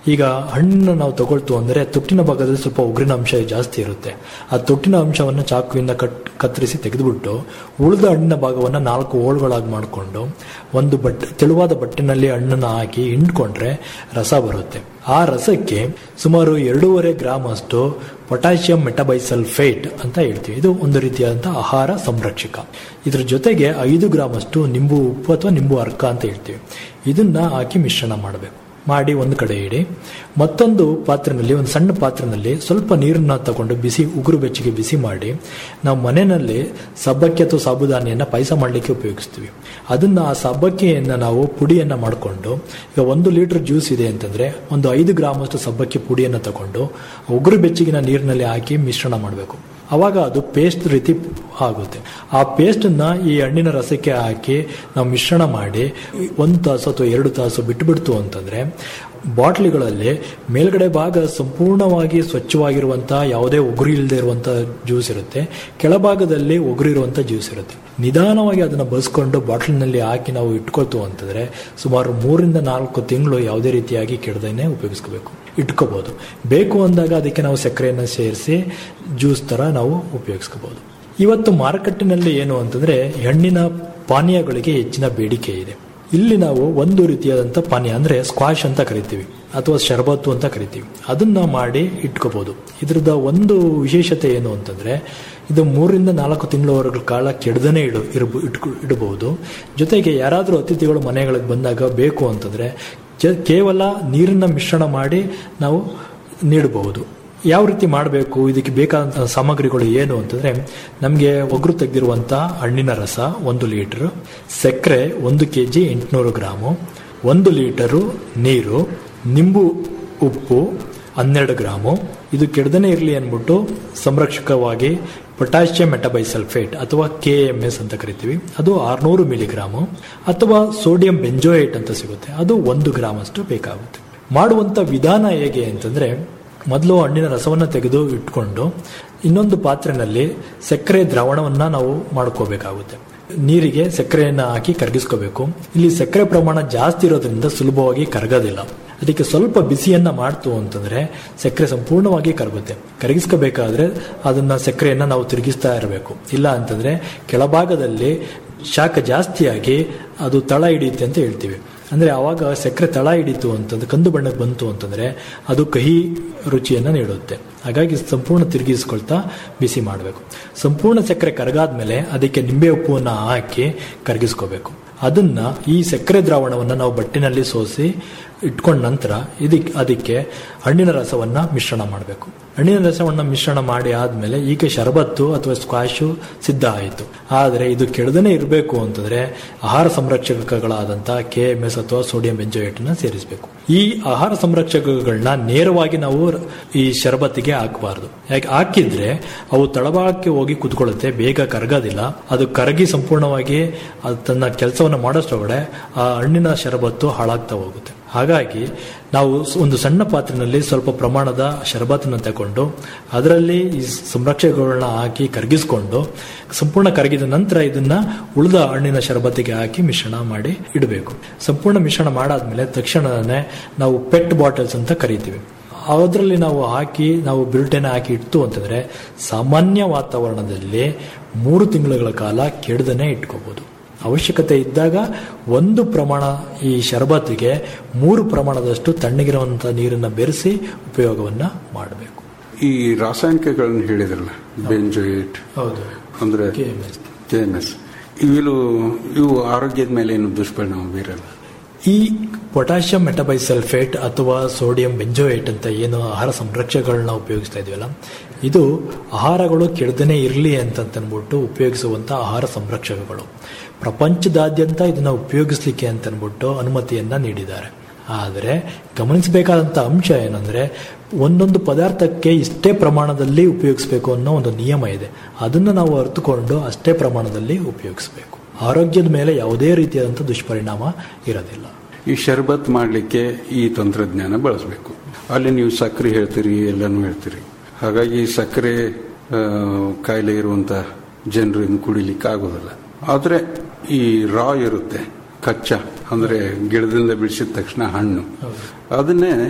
ಈಗ ಹಣ್ಣನ್ನು ನಾವು ತಗೊಳ್ತು ಅಂದರೆ ತೊಟ್ಟಿನ ಭಾಗದಲ್ಲಿ ಸ್ವಲ್ಪ ಉಗುರಿನ ಅಂಶ ಜಾಸ್ತಿ ಇರುತ್ತೆ ಆ ತೊಟ್ಟಿನ ಅಂಶವನ್ನು ಚಾಕುವಿಂದ ಕಟ್ ಕತ್ತರಿಸಿ ತೆಗೆದುಬಿಟ್ಟು ಉಳಿದ ಹಣ್ಣಿನ ಭಾಗವನ್ನು ನಾಲ್ಕು ಓಳುಗಳಾಗಿ ಮಾಡಿಕೊಂಡು ಒಂದು ಬಟ್ಟೆ ತೆಳುವಾದ ಬಟ್ಟೆನಲ್ಲಿ ಹಣ್ಣನ್ನು ಹಾಕಿ ಹಿಂಡ್ಕೊಂಡ್ರೆ ರಸ ಬರುತ್ತೆ ಆ ರಸಕ್ಕೆ ಸುಮಾರು ಎರಡೂವರೆ ಗ್ರಾಮ್ ಅಷ್ಟು ಪೊಟ್ಯಾಷಿಯಂ ಮೆಟಬೈಸಲ್ಫೇಟ್ ಅಂತ ಹೇಳ್ತೀವಿ ಇದು ಒಂದು ರೀತಿಯಾದಂತಹ ಆಹಾರ ಸಂರಕ್ಷಕ ಇದ್ರ ಜೊತೆಗೆ ಐದು ಗ್ರಾಮ್ ಅಷ್ಟು ನಿಂಬು ಉಪ್ಪು ಅಥವಾ ನಿಂಬು ಅರ್ಕ ಅಂತ ಹೇಳ್ತೀವಿ ಇದನ್ನ ಹಾಕಿ ಮಿಶ್ರಣ ಮಾಡಬೇಕು ಮಾಡಿ ಒಂದು ಕಡೆ ಇಡಿ ಮತ್ತೊಂದು ಪಾತ್ರೆನಲ್ಲಿ ಒಂದು ಸಣ್ಣ ಪಾತ್ರೆನಲ್ಲಿ ಸ್ವಲ್ಪ ನೀರನ್ನ ತಗೊಂಡು ಬಿಸಿ ಉಗುರು ಬೆಚ್ಚಗೆ ಬಿಸಿ ಮಾಡಿ ನಾವು ಮನೆಯಲ್ಲಿ ಸಬ್ಬಕ್ಕಿ ಅಥವಾ ಸಾಬುದಾನಿಯನ್ನ ಪಾಯಸ ಮಾಡಲಿಕ್ಕೆ ಉಪಯೋಗಿಸ್ತೀವಿ ಅದನ್ನ ಆ ಸಬ್ಬಕ್ಕಿಯನ್ನ ನಾವು ಪುಡಿಯನ್ನ ಮಾಡಿಕೊಂಡು ಈಗ ಒಂದು ಲೀಟರ್ ಜ್ಯೂಸ್ ಇದೆ ಅಂತಂದ್ರೆ ಒಂದು ಐದು ಗ್ರಾಮ್ ಅಷ್ಟು ಸಬ್ಬಕ್ಕಿ ಪುಡಿಯನ್ನು ತಗೊಂಡು ಉಗುರು ಬೆಚ್ಚಗಿನ ನೀರಿನಲ್ಲಿ ಹಾಕಿ ಮಿಶ್ರಣ ಮಾಡಬೇಕು ಅವಾಗ ಅದು ಪೇಸ್ಟ್ ರೀತಿ ಆಗುತ್ತೆ ಆ ಪೇಸ್ಟನ್ನ ಈ ಹಣ್ಣಿನ ರಸಕ್ಕೆ ಹಾಕಿ ನಾವು ಮಿಶ್ರಣ ಮಾಡಿ ಒಂದು ತಾಸು ಅಥವಾ ಎರಡು ತಾಸು ಬಿಟ್ಟುಬಿಡ್ತು ಅಂತಂದ್ರೆ ಬಾಟ್ಲಿಗಳಲ್ಲಿ ಮೇಲ್ಗಡೆ ಭಾಗ ಸಂಪೂರ್ಣವಾಗಿ ಸ್ವಚ್ಛವಾಗಿರುವಂತಹ ಯಾವುದೇ ಉಗುರು ಇಲ್ಲದೆ ಇರುವಂತಹ ಜ್ಯೂಸ್ ಇರುತ್ತೆ ಕೆಳಭಾಗದಲ್ಲಿ ಉಗುರು ಇರುವಂತಹ ಜ್ಯೂಸ್ ಇರುತ್ತೆ ನಿಧಾನವಾಗಿ ಅದನ್ನು ಬಸ್ಕೊಂಡು ಬಾಟ್ಲಿನಲ್ಲಿ ಹಾಕಿ ನಾವು ಇಟ್ಕೊಳ್ತು ಅಂತಂದ್ರೆ ಸುಮಾರು ಮೂರಿಂದ ನಾಲ್ಕು ತಿಂಗಳು ಯಾವುದೇ ರೀತಿಯಾಗಿ ಕೆಡದೇನೆ ಉಪಯೋಗಿಸ್ಕೋಬೇಕು ಇಟ್ಕೋಬಹುದು ಬೇಕು ಅಂದಾಗ ಅದಕ್ಕೆ ನಾವು ಸಕ್ಕರೆಯನ್ನು ಸೇರಿಸಿ ಜ್ಯೂಸ್ ತರ ನಾವು ಉಪಯೋಗಿಸ್ಕೋಬಹುದು ಇವತ್ತು ಮಾರುಕಟ್ಟೆನಲ್ಲಿ ಏನು ಅಂತಂದ್ರೆ ಹಣ್ಣಿನ ಪಾನೀಯಗಳಿಗೆ ಹೆಚ್ಚಿನ ಬೇಡಿಕೆ ಇದೆ ಇಲ್ಲಿ ನಾವು ಒಂದು ರೀತಿಯಾದಂಥ ಪಾನೀಯ ಅಂದ್ರೆ ಸ್ಕ್ವಾಶ್ ಅಂತ ಕರಿತೀವಿ ಅಥವಾ ಶರಬತ್ತು ಅಂತ ಕರಿತೀವಿ ಅದನ್ನ ಮಾಡಿ ಇಟ್ಕೋಬಹುದು ಇದ್ರದ ಒಂದು ವಿಶೇಷತೆ ಏನು ಅಂತಂದ್ರೆ ಇದು ಮೂರರಿಂದ ನಾಲ್ಕು ತಿಂಗಳವರೆಗಳ ಕಾಲ ಕೆಡದನೆ ಇಡು ಇರಬ ಇಟ್ಕೊ ಇಡಬಹುದು ಜೊತೆಗೆ ಯಾರಾದರೂ ಅತಿಥಿಗಳು ಮನೆಗಳಿಗೆ ಬಂದಾಗ ಬೇಕು ಅಂತಂದ್ರೆ ಜ- ಕೇವಲ ನೀರನ್ನ ಮಿಶ್ರಣ ಮಾಡಿ ನಾವು ನೀಡಬಹುದು ಯಾವ ರೀತಿ ಮಾಡಬೇಕು ಇದಕ್ಕೆ ಬೇಕಾದಂತಹ ಸಾಮಗ್ರಿಗಳು ಏನು ಅಂತಂದ್ರೆ ನಮಗೆ ಒಗರು ತೆಗೆದಿರುವಂತ ಹಣ್ಣಿನ ರಸ ಒಂದು ಲೀಟರ್ ಸಕ್ಕರೆ ಒಂದು ಕೆ ಜಿ ಎಂಟುನೂರು ಗ್ರಾಮು ಒಂದು ಲೀಟರು ನೀರು ನಿಂಬು ಉಪ್ಪು ಹನ್ನೆರಡು ಗ್ರಾಮು ಇದು ಕೆಡದನೆ ಇರಲಿ ಅಂದ್ಬಿಟ್ಟು ಸಂರಕ್ಷಕವಾಗಿ ಪೊಟ್ಯಾಷಿಯಂ ಮೆಟಬೈಸಲ್ಫೇಟ್ ಅಥವಾ ಕೆ ಎಂ ಎಸ್ ಅಂತ ಕರಿತೀವಿ ಅದು ಆರ್ನೂರು ಮಿಲಿಗ್ರಾಮು ಅಥವಾ ಸೋಡಿಯಂ ಬೆಂಜೋಯೇಟ್ ಅಂತ ಸಿಗುತ್ತೆ ಅದು ಒಂದು ಗ್ರಾಮ್ ಅಷ್ಟು ಬೇಕಾಗುತ್ತೆ ಮಾಡುವಂತ ವಿಧಾನ ಹೇಗೆ ಅಂತಂದ್ರೆ ಮೊದಲು ಹಣ್ಣಿನ ರಸವನ್ನು ತೆಗೆದು ಇಟ್ಕೊಂಡು ಇನ್ನೊಂದು ಪಾತ್ರೆನಲ್ಲಿ ಸಕ್ಕರೆ ದ್ರಾವಣವನ್ನ ನಾವು ಮಾಡ್ಕೋಬೇಕಾಗುತ್ತೆ ನೀರಿಗೆ ಸಕ್ಕರೆಯನ್ನ ಹಾಕಿ ಕರಗಿಸ್ಕೋಬೇಕು ಇಲ್ಲಿ ಸಕ್ಕರೆ ಪ್ರಮಾಣ ಜಾಸ್ತಿ ಇರೋದ್ರಿಂದ ಸುಲಭವಾಗಿ ಕರಗೋದಿಲ್ಲ ಅದಕ್ಕೆ ಸ್ವಲ್ಪ ಬಿಸಿಯನ್ನ ಮಾಡ್ತು ಅಂತಂದ್ರೆ ಸಕ್ಕರೆ ಸಂಪೂರ್ಣವಾಗಿ ಕರಗುತ್ತೆ ಕರಗಿಸ್ಕೋಬೇಕಾದ್ರೆ ಅದನ್ನ ಸಕ್ಕರೆಯನ್ನ ನಾವು ತಿರುಗಿಸ್ತಾ ಇರಬೇಕು ಇಲ್ಲ ಅಂತಂದ್ರೆ ಕೆಳಭಾಗದಲ್ಲಿ ಶಾಖ ಜಾಸ್ತಿಯಾಗಿ ಅದು ತಳ ಹಿಡಿಯುತ್ತೆ ಅಂತ ಹೇಳ್ತೀವಿ ಅಂದ್ರೆ ಆವಾಗ ಸಕ್ಕರೆ ತಳ ಹಿಡಿತು ಅಂತಂದ್ರೆ ಕಂದು ಬಣ್ಣಕ್ಕೆ ಬಂತು ಅಂತಂದ್ರೆ ಅದು ಕಹಿ ರುಚಿಯನ್ನ ನೀಡುತ್ತೆ ಹಾಗಾಗಿ ಸಂಪೂರ್ಣ ತಿರುಗಿಸ್ಕೊಳ್ತಾ ಬಿಸಿ ಮಾಡಬೇಕು ಸಂಪೂರ್ಣ ಸಕ್ಕರೆ ಕರಗಾದ್ಮೇಲೆ ಅದಕ್ಕೆ ನಿಂಬೆ ಉಪ್ಪುವನ್ನ ಹಾಕಿ ಕರಗಿಸ್ಕೋಬೇಕು ಅದನ್ನ ಈ ಸಕ್ಕರೆ ದ್ರಾವಣವನ್ನ ನಾವು ಬಟ್ಟೆನಲ್ಲಿ ಸೋಸಿ ಇಟ್ಕೊಂಡ ನಂತರ ಇದಕ್ಕೆ ಅದಕ್ಕೆ ಹಣ್ಣಿನ ರಸವನ್ನ ಮಿಶ್ರಣ ಮಾಡಬೇಕು ಹಣ್ಣಿನ ರಸವನ್ನ ಮಿಶ್ರಣ ಮಾಡಿ ಆದ್ಮೇಲೆ ಈಗ ಶರಬತ್ತು ಅಥವಾ ಸ್ಕ್ವಾಶು ಸಿದ್ಧ ಆಯಿತು ಆದರೆ ಇದು ಕೆಡದನೆ ಇರಬೇಕು ಅಂತಂದ್ರೆ ಆಹಾರ ಸಂರಕ್ಷಕಗಳಾದಂತಹ ಕೆ ಎಂ ಎಸ್ ಅಥವಾ ಸೋಡಿಯಂ ಬೆಂಜೋಯೇಟ್ ನ ಸೇರಿಸಬೇಕು ಈ ಆಹಾರ ಸಂರಕ್ಷಕಗಳನ್ನ ನೇರವಾಗಿ ನಾವು ಈ ಶರಬತ್ತಿಗೆ ಹಾಕಬಾರದು ಯಾಕೆ ಹಾಕಿದ್ರೆ ಅವು ತಳಭಾಗಕ್ಕೆ ಹೋಗಿ ಕುತ್ಕೊಳ್ಳುತ್ತೆ ಬೇಗ ಕರಗೋದಿಲ್ಲ ಅದು ಕರಗಿ ಸಂಪೂರ್ಣವಾಗಿ ಅದು ತನ್ನ ಕೆಲಸವನ್ನು ಮಾಡೋಷ್ಟೊಳಗಡೆ ಆ ಹಣ್ಣಿನ ಶರಬತ್ತು ಹಾಳಾಗ್ತಾ ಹೋಗುತ್ತೆ ಹಾಗಾಗಿ ನಾವು ಸ್- ಒಂದು ಸಣ್ಣ ಪಾತ್ರೆನಲ್ಲಿ ಸ್ವಲ್ಪ ಪ್ರಮಾಣದ ಶರಬತ್ತನ್ನು ತಗೊಂಡು ಅದರಲ್ಲಿ ಈ ಸಂರಕ್ಷಕಗಳನ್ನ ಹಾಕಿ ಕರಗಿಸ್ಕೊಂಡು ಸಂಪೂರ್ಣ ಕರಗಿದ ನಂತರ ಇದನ್ನ ಉಳಿದ ಹಣ್ಣಿನ ಶರಬತ್ತಿಗೆ ಹಾಕಿ ಮಿಶ್ರಣ ಮಾಡಿ ಇಡಬೇಕು ಸಂಪೂರ್ಣ ಮಿಶ್ರಣ ಮಾಡಾದ್ಮೇಲೆ ತಕ್ಷಣನೇ ನಾವು ಪೆಟ್ ಬಾಟಲ್ಸ್ ಅಂತ ಕರಿತೀವಿ ಅದರಲ್ಲಿ ನಾವು ಹಾಕಿ ನಾವು ಬಿರುಟೆನ ಹಾಕಿ ಇಟ್ಟು ಅಂತಂದ್ರೆ ಸಾಮಾನ್ಯ ವಾತಾವರಣದಲ್ಲಿ ಮೂರು ತಿಂಗಳುಗಳ ಕಾಲ ಕೆಡದನೆ ಇಟ್ಕೋಬಹುದು ಅವಶ್ಯಕತೆ ಇದ್ದಾಗ ಒಂದು ಪ್ರಮಾಣ ಈ ಶರಬತ್ತಿಗೆ ಮೂರು ಪ್ರಮಾಣದಷ್ಟು ತಣ್ಣಗಿರುವಂತಹ ನೀರನ್ನು ಬೆರೆಸಿ ಉಪಯೋಗವನ್ನ ಮಾಡಬೇಕು ಈ ರಾಸಾಯನಿಕಗಳನ್ನು ಹೇಳಿದ್ರಲ್ಲ ಬೆಂಜೋಯೇಟ್ ಹೌದು ಅಂದ್ರೆ KMS. ಕೆ ಎಂ ಎಸ್ ಇವು ಇವು ಆರೋಗ್ಯದ ಮೇಲೆ ಏನು ದುಷ್ಪರಿಣಾಮ ಬೀರಲ್ಲ ಈ ಪೊಟ್ಯಾಷಿಯಂ ಮೆಟಬೈಸಲ್ಫೇಟ್ ಅಥವಾ ಸೋಡಿಯಂ ಬೆಂಜೋಯೇಟ್ ಅಂತ ಏನು ಆಹಾರ ಸಂರಕ್ಷಕಗಳನ್ನ ಉಪಯೋಗಿಸ್ತಾ ಇದೀವಲ್ಲ ಇದು ಆಹಾರಗಳು ಕೆಡದನೆ ಇರಲಿ ಅಂತಂತನ್ಬಿಟ್ಟು ಉಪಯೋಗಿಸುವಂತ ಆಹಾರ ಸಂರಕ್ಷಕಗಳು ಪ್ರಪಂಚದಾದ್ಯಂತ ಇದನ್ನ ಉಪಯೋಗಿಸ್ಲಿಕ್ಕೆ ಅಂತನ್ಬಿಟ್ಟು ಅನುಮತಿಯನ್ನ ನೀಡಿದ್ದಾರೆ ಆದರೆ ಗಮನಿಸಬೇಕಾದಂತ ಅಂಶ ಏನಂದ್ರೆ ಒಂದೊಂದು ಪದಾರ್ಥಕ್ಕೆ ಇಷ್ಟೇ ಪ್ರಮಾಣದಲ್ಲಿ ಉಪಯೋಗಿಸಬೇಕು ಅನ್ನೋ ಒಂದು ನಿಯಮ ಇದೆ ಅದನ್ನು ನಾವು ಅರ್ಥಕೊಂಡು ಅಷ್ಟೇ ಪ್ರಮಾಣದಲ್ಲಿ ಉಪಯೋಗಿಸಬೇಕು ಆರೋಗ್ಯದ ಮೇಲೆ ಯಾವುದೇ ರೀತಿಯಾದಂಥ ದುಷ್ಪರಿಣಾಮ ಇರೋದಿಲ್ಲ ಈ ಶರ್ಬತ್ ಮಾಡಲಿಕ್ಕೆ ಈ ತಂತ್ರಜ್ಞಾನ ಬಳಸಬೇಕು ಅಲ್ಲಿ ನೀವು ಸಕ್ಕರೆ ಹೇಳ್ತೀರಿ ಎಲ್ಲನೂ ಹೇಳ್ತೀರಿ ಹಾಗಾಗಿ ಸಕ್ಕರೆ ಆ, ಕಾಯಿಲೆ ಇರುವಂತ ಜನರು ಇದನ್ನು ಕುಡಿಲಿಕ್ಕೆ ಆಗೋದಿಲ್ಲ ಆದರೆ ಈ ರಾ ಇರುತ್ತೆ ಕಚ್ಚಾ ಅಂದ್ರೆ ಗಿಡದಿಂದ ಬಿಡಿಸಿದ ತಕ್ಷಣ ಹಣ್ಣು ಅದನ್ನೇ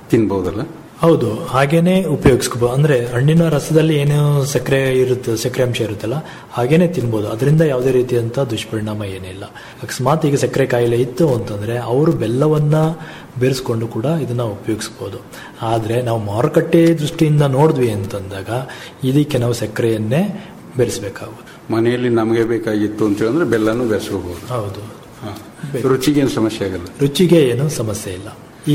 ತಿನ್ಬೋದಲ್ಲ ಹೌದು ಹಾಗೇನೆ ಉಪಯೋಗಿಸ್ಕೋಬಹುದು ಅಂದ್ರೆ ಹಣ್ಣಿನ ರಸದಲ್ಲಿ ಏನು ಸಕ್ಕರೆ ಇರುತ್ತೆ ಸಕ್ಕರೆ ಅಂಶ ಇರುತ್ತಲ್ಲ ಹಾಗೇನೆ ತಿನ್ಬೋದು ಅದರಿಂದ ಯಾವುದೇ ರೀತಿಯಂತ ದುಷ್ಪರಿಣಾಮ ಏನಿಲ್ಲ ಅಕಸ್ಮಾತ್ ಈಗ ಸಕ್ಕರೆ ಕಾಯಿಲೆ ಇತ್ತು ಅಂತಂದ್ರೆ ಅವರು ಬೆಲ್ಲವನ್ನ ಬೆರೆಸ್ಕೊಂಡು ಕೂಡ ಇದನ್ನ ಉಪಯೋಗಿಸ್ಬೋದು ಆದ್ರೆ ನಾವು ಮಾರುಕಟ್ಟೆ ದೃಷ್ಟಿಯಿಂದ ನೋಡಿದ್ವಿ ಅಂತಂದಾಗ ಇದಕ್ಕೆ ನಾವು ಸಕ್ಕರೆಯನ್ನೇ ಬೆರೆಸಬೇಕಾಗುತ್ತೆ ಮನೆಯಲ್ಲಿ ನಮಗೆ ಬೇಕಾಗಿತ್ತು ಅಂತ ಹೇಳಿದ್ರೆ ಬೆಲ್ಲನೂ ಬೆರೆಸ್ಕೋಬಹುದು ಹೌದು ರುಚಿಗೇನು ಸಮಸ್ಯೆ ಆಗಲ್ಲ ರುಚಿಗೆ ಏನು ಸಮಸ್ಯೆ ಇಲ್ಲ ಈ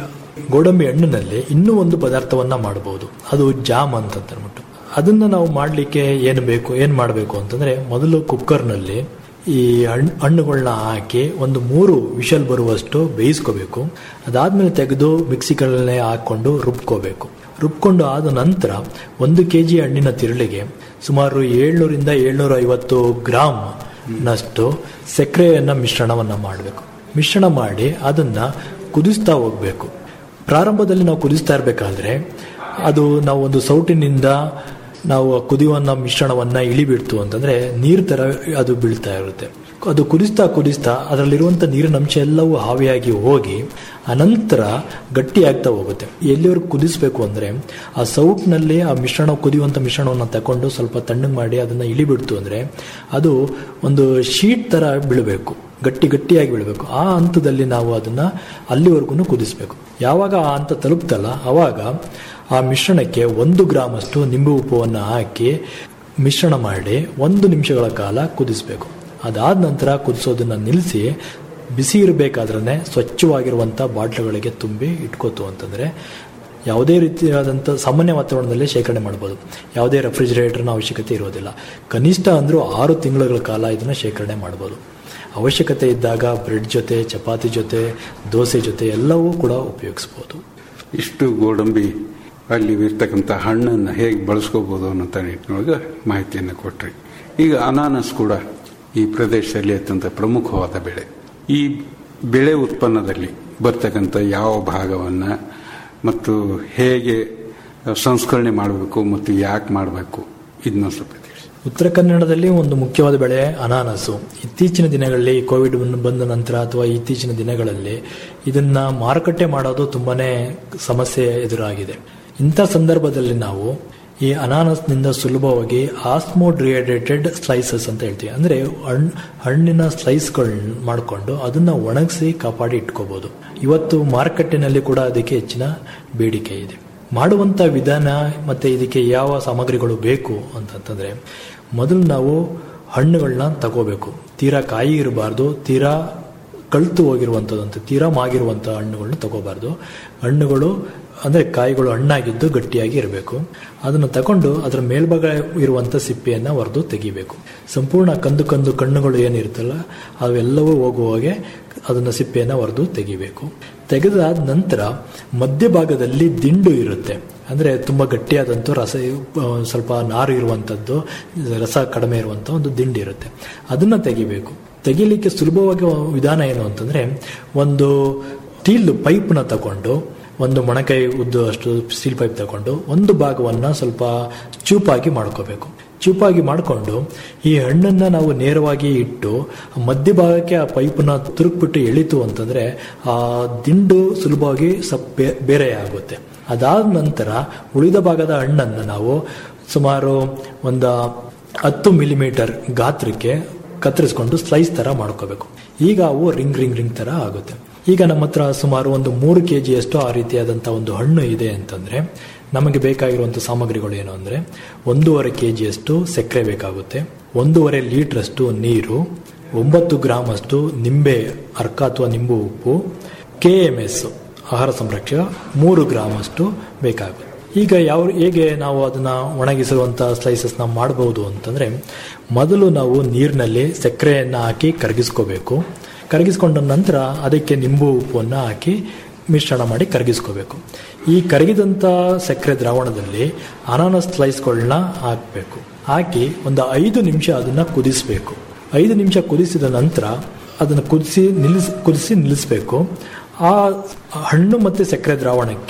ಗೋಡಂಬಿ ಹಣ್ಣಿನಲ್ಲಿ ಇನ್ನೂ ಒಂದು ಪದಾರ್ಥವನ್ನ ಮಾಡಬಹುದು ಅದು ಜಾಮ್ ಅಂತ ಅಂದ್ಬಿಟ್ಟು ಅದನ್ನ ನಾವು ಮಾಡ್ಲಿಕ್ಕೆ ಏನು ಬೇಕು ಏನ್ ಮಾಡಬೇಕು ಅಂತಂದ್ರೆ ಮೊದಲು ಕುಕ್ಕರ್ನಲ್ಲಿ ಈ ಹಣ್ಣು ಹಣ್ಣುಗಳನ್ನ ಹಾಕಿ ಒಂದು ಮೂರು ವಿಷಲ್ ಬರುವಷ್ಟು ಬೇಯಿಸ್ಕೋಬೇಕು ಅದಾದ್ಮೇಲೆ ತೆಗೆದು ಮಿಕ್ಸಿಗಳನ್ನೇ ಹಾಕೊಂಡು ರುಬ್ಕೋಬೇಕು ರುಬ್ಕೊಂಡು ಆದ ನಂತರ ಒಂದು ಕೆ ಜಿ ಹಣ್ಣಿನ ತಿರುಳಿಗೆ ಸುಮಾರು ಏಳ್ನೂರಿಂದ ಏಳ್ನೂರ ಐವತ್ತು ಗ್ರಾಮ್ ನಷ್ಟು ಸಕ್ಕರೆಯನ್ನ ಮಿಶ್ರಣವನ್ನ ಮಾಡಬೇಕು ಮಿಶ್ರಣ ಮಾಡಿ ಅದನ್ನ ಕುದಿಸ್ತಾ ಹೋಗ್ಬೇಕು ಪ್ರಾರಂಭದಲ್ಲಿ ನಾವು ಕುದಿಸ್ತಾ ಇರಬೇಕಾದ್ರೆ ಅದು ನಾವು ಒಂದು ಸೌಟಿನಿಂದ ನಾವು ಕುದಿಯುವನ್ನ ಮಿಶ್ರಣವನ್ನ ಇಳಿಬಿಡ್ತು ಅಂತಂದ್ರೆ ನೀರ್ ತರ ಅದು ಬೀಳ್ತಾ ಇರುತ್ತೆ ಅದು ಕುದಿಸ್ತಾ ಕುದಿಸ್ತಾ ಅದರಲ್ಲಿರುವಂತ ನೀರಿನ ಅಂಶ ಎಲ್ಲವೂ ಹಾವಿಯಾಗಿ ಹೋಗಿ ಅನಂತರ ಗಟ್ಟಿ ಆಗ್ತಾ ಹೋಗುತ್ತೆ ಎಲ್ಲಿವರೆಗೂ ಕುದಿಸ್ಬೇಕು ಅಂದ್ರೆ ಆ ಸೌಟ್ನಲ್ಲಿ ಆ ಮಿಶ್ರಣ ಕುದಿಯುವಂತ ಮಿಶ್ರಣವನ್ನು ತಕೊಂಡು ಸ್ವಲ್ಪ ತಣ್ಣಗೆ ಮಾಡಿ ಅದನ್ನ ಇಳಿಬಿಡ್ತು ಅಂದ್ರೆ ಅದು ಒಂದು ಶೀಟ್ ತರ ಬೀಳಬೇಕು ಗಟ್ಟಿ ಗಟ್ಟಿಯಾಗಿ ಬೀಳಬೇಕು ಆ ಹಂತದಲ್ಲಿ ನಾವು ಅದನ್ನ ಅಲ್ಲಿವರೆಗೂ ಕುದಿಸ್ಬೇಕು ಯಾವಾಗ ಆ ಹಂತ ತಲುಪ್ತಲ್ಲ ಅವಾಗ ಆ ಮಿಶ್ರಣಕ್ಕೆ ಒಂದು ಗ್ರಾಮ್ ಅಷ್ಟು ನಿಂಬೆ ಉಪ್ಪವನ್ನು ಹಾಕಿ ಮಿಶ್ರಣ ಮಾಡಿ ಒಂದು ನಿಮಿಷಗಳ ಕಾಲ ಕುದಿಸ್ಬೇಕು ಅದಾದ ನಂತರ ಕುದಿಸೋದನ್ನ ನಿಲ್ಲಿಸಿ ಬಿಸಿ ಇರಬೇಕಾದ್ರೆ ಸ್ವಚ್ಛವಾಗಿರುವಂಥ ಬಾಟ್ಲುಗಳಿಗೆ ತುಂಬಿ ಇಟ್ಕೋತು ಅಂತಂದ್ರೆ ಯಾವುದೇ ರೀತಿಯಾದಂಥ ಸಾಮಾನ್ಯ ವಾತಾವರಣದಲ್ಲಿ ಶೇಖರಣೆ ಮಾಡ್ಬೋದು ಯಾವುದೇ ರೆಫ್ರಿಜರೇಟರ್ನ ಅವಶ್ಯಕತೆ ಇರೋದಿಲ್ಲ ಕನಿಷ್ಠ ಅಂದರೂ ಆರು ತಿಂಗಳ ಕಾಲ ಇದನ್ನ ಶೇಖರಣೆ ಮಾಡ್ಬೋದು ಅವಶ್ಯಕತೆ ಇದ್ದಾಗ ಬ್ರೆಡ್ ಜೊತೆ ಚಪಾತಿ ಜೊತೆ ದೋಸೆ ಜೊತೆ ಎಲ್ಲವೂ ಕೂಡ ಉಪಯೋಗಿಸ್ಬೋದು ಇಷ್ಟು ಗೋಡಂಬಿ ಅಲ್ಲಿ ಇರ್ತಕ್ಕಂಥ ಹಣ್ಣನ್ನು ಹೇಗೆ ಬಳಸ್ಕೋಬಹುದು ಅನ್ನೋ ನಿಟ್ಟಿನೊಳಗೆ ಮಾಹಿತಿಯನ್ನು ಕೊಟ್ರಿ ಈಗ ಅನಾನಸ್ ಕೂಡ ಈ ಪ್ರದೇಶದಲ್ಲಿ ಅತ್ಯಂತ ಪ್ರಮುಖವಾದ ಬೆಳೆ ಈ ಬೆಳೆ ಉತ್ಪನ್ನದಲ್ಲಿ ಬರ್ತಕ್ಕಂಥ ಯಾವ ಭಾಗವನ್ನ ಮತ್ತು ಹೇಗೆ ಸಂಸ್ಕರಣೆ ಮಾಡಬೇಕು ಮತ್ತು ಯಾಕೆ ಮಾಡಬೇಕು ಇದನ್ನ ಸ್ವಲ್ಪ ತಿಳಿಸಿ ಉತ್ತರ ಕನ್ನಡದಲ್ಲಿ ಒಂದು ಮುಖ್ಯವಾದ ಬೆಳೆ ಅನಾನಸು ಇತ್ತೀಚಿನ ದಿನಗಳಲ್ಲಿ ಕೋವಿಡ್ ಬಂದ ನಂತರ ಅಥವಾ ಇತ್ತೀಚಿನ ದಿನಗಳಲ್ಲಿ ಇದನ್ನ ಮಾರುಕಟ್ಟೆ ಮಾಡೋದು ತುಂಬಾನೇ ಸಮಸ್ಯೆ ಎದುರಾಗಿದೆ ಇಂಥ ಸಂದರ್ಭದಲ್ಲಿ ನಾವು ಈ ಅನಾನಸ್ನಿಂದ ಸುಲಭವಾಗಿ ಆಸ್ಮೋಡ್ರಿಯೇಟೆಡ್ ಸ್ಲೈಸಸ್ ಅಂತ ಹೇಳ್ತೀವಿ ಅಂದ್ರೆ ಹಣ್- ಹಣ್ಣಿನ ಸ್ಲೈಸ್ಗಳನ್ನ ಮಾಡಿಕೊಂಡು ಅದನ್ನ ಒಣಗಿಸಿ ಕಾಪಾಡಿ ಇಟ್ಕೋಬಹುದು ಇವತ್ತು ಮಾರುಕಟ್ಟೆನಲ್ಲಿ ಕೂಡ ಅದಕ್ಕೆ ಹೆಚ್ಚಿನ ಬೇಡಿಕೆ ಇದೆ ಮಾಡುವಂತ ವಿಧಾನ ಮತ್ತೆ ಇದಕ್ಕೆ ಯಾವ ಸಾಮಗ್ರಿಗಳು ಬೇಕು ಅಂತಂತಂದ್ರೆ ಮೊದಲು ನಾವು ಹಣ್ಣುಗಳನ್ನ ತಗೋಬೇಕು ತೀರಾ ಕಾಯಿ ಇರಬಾರ್ದು ತೀರಾ ಕಳ್ತು ಹೋಗಿರುವಂಥದ್ದಂತ ತೀರಾ ಮಾಗಿರುವಂಥ ಹಣ್ಣುಗಳನ್ನ ತಗೋಬಾರ್ದು ಹಣ್ಣುಗಳು ಅಂದ್ರೆ ಕಾಯಿಗಳು ಹಣ್ಣಾಗಿದ್ದು ಗಟ್ಟಿಯಾಗಿ ಇರಬೇಕು ಅದನ್ನು ತಕೊಂಡು ಅದರ ಮೇಲ್ಭಾಗ ಇರುವಂಥ ಸಿಪ್ಪೆಯನ್ನ ಹೊರದು ತೆಗಿಬೇಕು ಸಂಪೂರ್ಣ ಕಂದು ಕಂದು ಕಣ್ಣುಗಳು ಏನಿರುತ್ತಲ್ಲ ಅವೆಲ್ಲವೂ ಹೋಗುವಾಗೆ ಅದನ್ನ ಸಿಪ್ಪೆಯನ್ನ ಹೊರದು ತೆಗಿಬೇಕು ತೆಗೆದಾದ ನಂತರ ಮಧ್ಯಭಾಗದಲ್ಲಿ ದಿಂಡು ಇರುತ್ತೆ ಅಂದ್ರೆ ತುಂಬಾ ಗಟ್ಟಿಯಾದಂಥ ರಸ ಆ, ಸ್ವಲ್ಪ ನಾರು ಇರುವಂತದ್ದು ರಸ ಕಡಿಮೆ ಇರುವಂತ ಒಂದು ದಿಂಡು ಇರುತ್ತೆ ಅದನ್ನ ತೆಗಿಬೇಕು ತೆಗಿಲಿಕ್ಕೆ ಸುಲಭವಾಗಿ ವಿಧಾನ ಏನು ಅಂತಂದ್ರೆ ಒಂದು ಸ್ಟೀಲ್ ಪೈಪ್ನ ತಗೊಂಡು ಒಂದು ಮೊಣಕೈ ಉದ್ದ ಅಷ್ಟು ಸ್ಟೀಲ್ ಪೈಪ್ ತಗೊಂಡು ಒಂದು ಭಾಗವನ್ನ ಸ್ವಲ್ಪ ಚೂಪಾಗಿ ಮಾಡ್ಕೋಬೇಕು ಚೂಪಾಗಿ ಮಾಡಿಕೊಂಡು ಈ ಹಣ್ಣನ್ನ ನಾವು ನೇರವಾಗಿ ಇಟ್ಟು ಮಧ್ಯಭಾಗಕ್ಕೆ ಆ ಪೈಪ್ನ ತುರುಕ್ಬಿಟ್ಟು ಎಳಿತು ಅಂತಂದ್ರೆ ಆ ದಿಂಡು ಸುಲಭವಾಗಿ ಸ್ವಲ್ಪ ಬೇ- ಬೇರೆ ಆಗುತ್ತೆ ಅದಾದ ನಂತರ ಉಳಿದ ಭಾಗದ ಹಣ್ಣನ್ನು ನಾವು ಸುಮಾರು ಒಂದು ಹತ್ತು ಮಿಲಿಮೀಟರ್ ಗಾತ್ರಕ್ಕೆ ಕತ್ತರಿಸ್ಕೊಂಡು ಸ್ಲೈಸ್ ತರ ಮಾಡ್ಕೋಬೇಕು ಈಗ ಅವು ರಿಂಗ್ ರಿಂಗ್ ರಿಂಗ್ ತರ ಆಗುತ್ತೆ ಈಗ ನಮ್ಮ ಹತ್ರ ಸುಮಾರು ಒಂದು ಮೂರು ಕೆ ಜಿಯಷ್ಟು ಆ ರೀತಿಯಾದಂತಹ ಒಂದು ಹಣ್ಣು ಇದೆ ಅಂತಂದ್ರೆ ನಮಗೆ ಬೇಕಾಗಿರುವಂತಹ ಸಾಮಗ್ರಿಗಳು ಏನು ಅಂದ್ರೆ ಒಂದೂವರೆ ಕೆ ಜಿಯಷ್ಟು ಸಕ್ಕರೆ ಬೇಕಾಗುತ್ತೆ ಒಂದೂವರೆ ಲೀಟರ್ ಅಷ್ಟು ನೀರು ಒಂಬತ್ತು ಗ್ರಾಮ್ ಅಷ್ಟು ನಿಂಬೆ ಅರ್ಕ ಅಥವಾ ನಿಂಬು ಉಪ್ಪು ಕೆ ಎಂ ಎಸ್ ಆಹಾರ ಸಂರಕ್ಷಕ ಮೂರು ಗ್ರಾಮ್ ಅಷ್ಟು ಬೇಕಾಗುತ್ತೆ ಈಗ ಯಾವ ಹೇಗೆ ನಾವು ಅದನ್ನ ಒಣಗಿಸುವಂತ ಸ್ಲೈಸಸ್ ನಾವು ಮಾಡಬಹುದು ಅಂತಂದ್ರೆ ಮೊದಲು ನಾವು ನೀರಿನಲ್ಲಿ ಸಕ್ಕರೆಯನ್ನ ಹಾಕಿ ಕರಗಿಸ್ಕೋಬೇಕು ಕರಗಿಸ್ಕೊಂಡ ನಂತರ ಅದಕ್ಕೆ ನಿಂಬು ಉಪ್ಪನ್ನು ಹಾಕಿ ಮಿಶ್ರಣ ಮಾಡಿ ಕರಗಿಸ್ಕೋಬೇಕು ಈ ಕರಗಿದಂತ ಸಕ್ಕರೆ ದ್ರಾವಣದಲ್ಲಿ ಅನಾನಸ್ ಸ್ಲೈಸ್ಗಳನ್ನ ಹಾಕಬೇಕು ಹಾಕಿ ಒಂದು ಐದು ನಿಮಿಷ ಅದನ್ನ ಕುದಿಸಬೇಕು ಐದು ನಿಮಿಷ ಕುದಿಸಿದ ನಂತರ ಅದನ್ನು ಕುದಿಸಿ ನಿಲ್ಲಿಸ್ ಕುದಿಸಿ ನಿಲ್ಲಿಸಬೇಕು ಆ ಹಣ್ಣು ಮತ್ತೆ ಸಕ್ಕರೆ ದ್ರಾವಣಕ್ಕೆ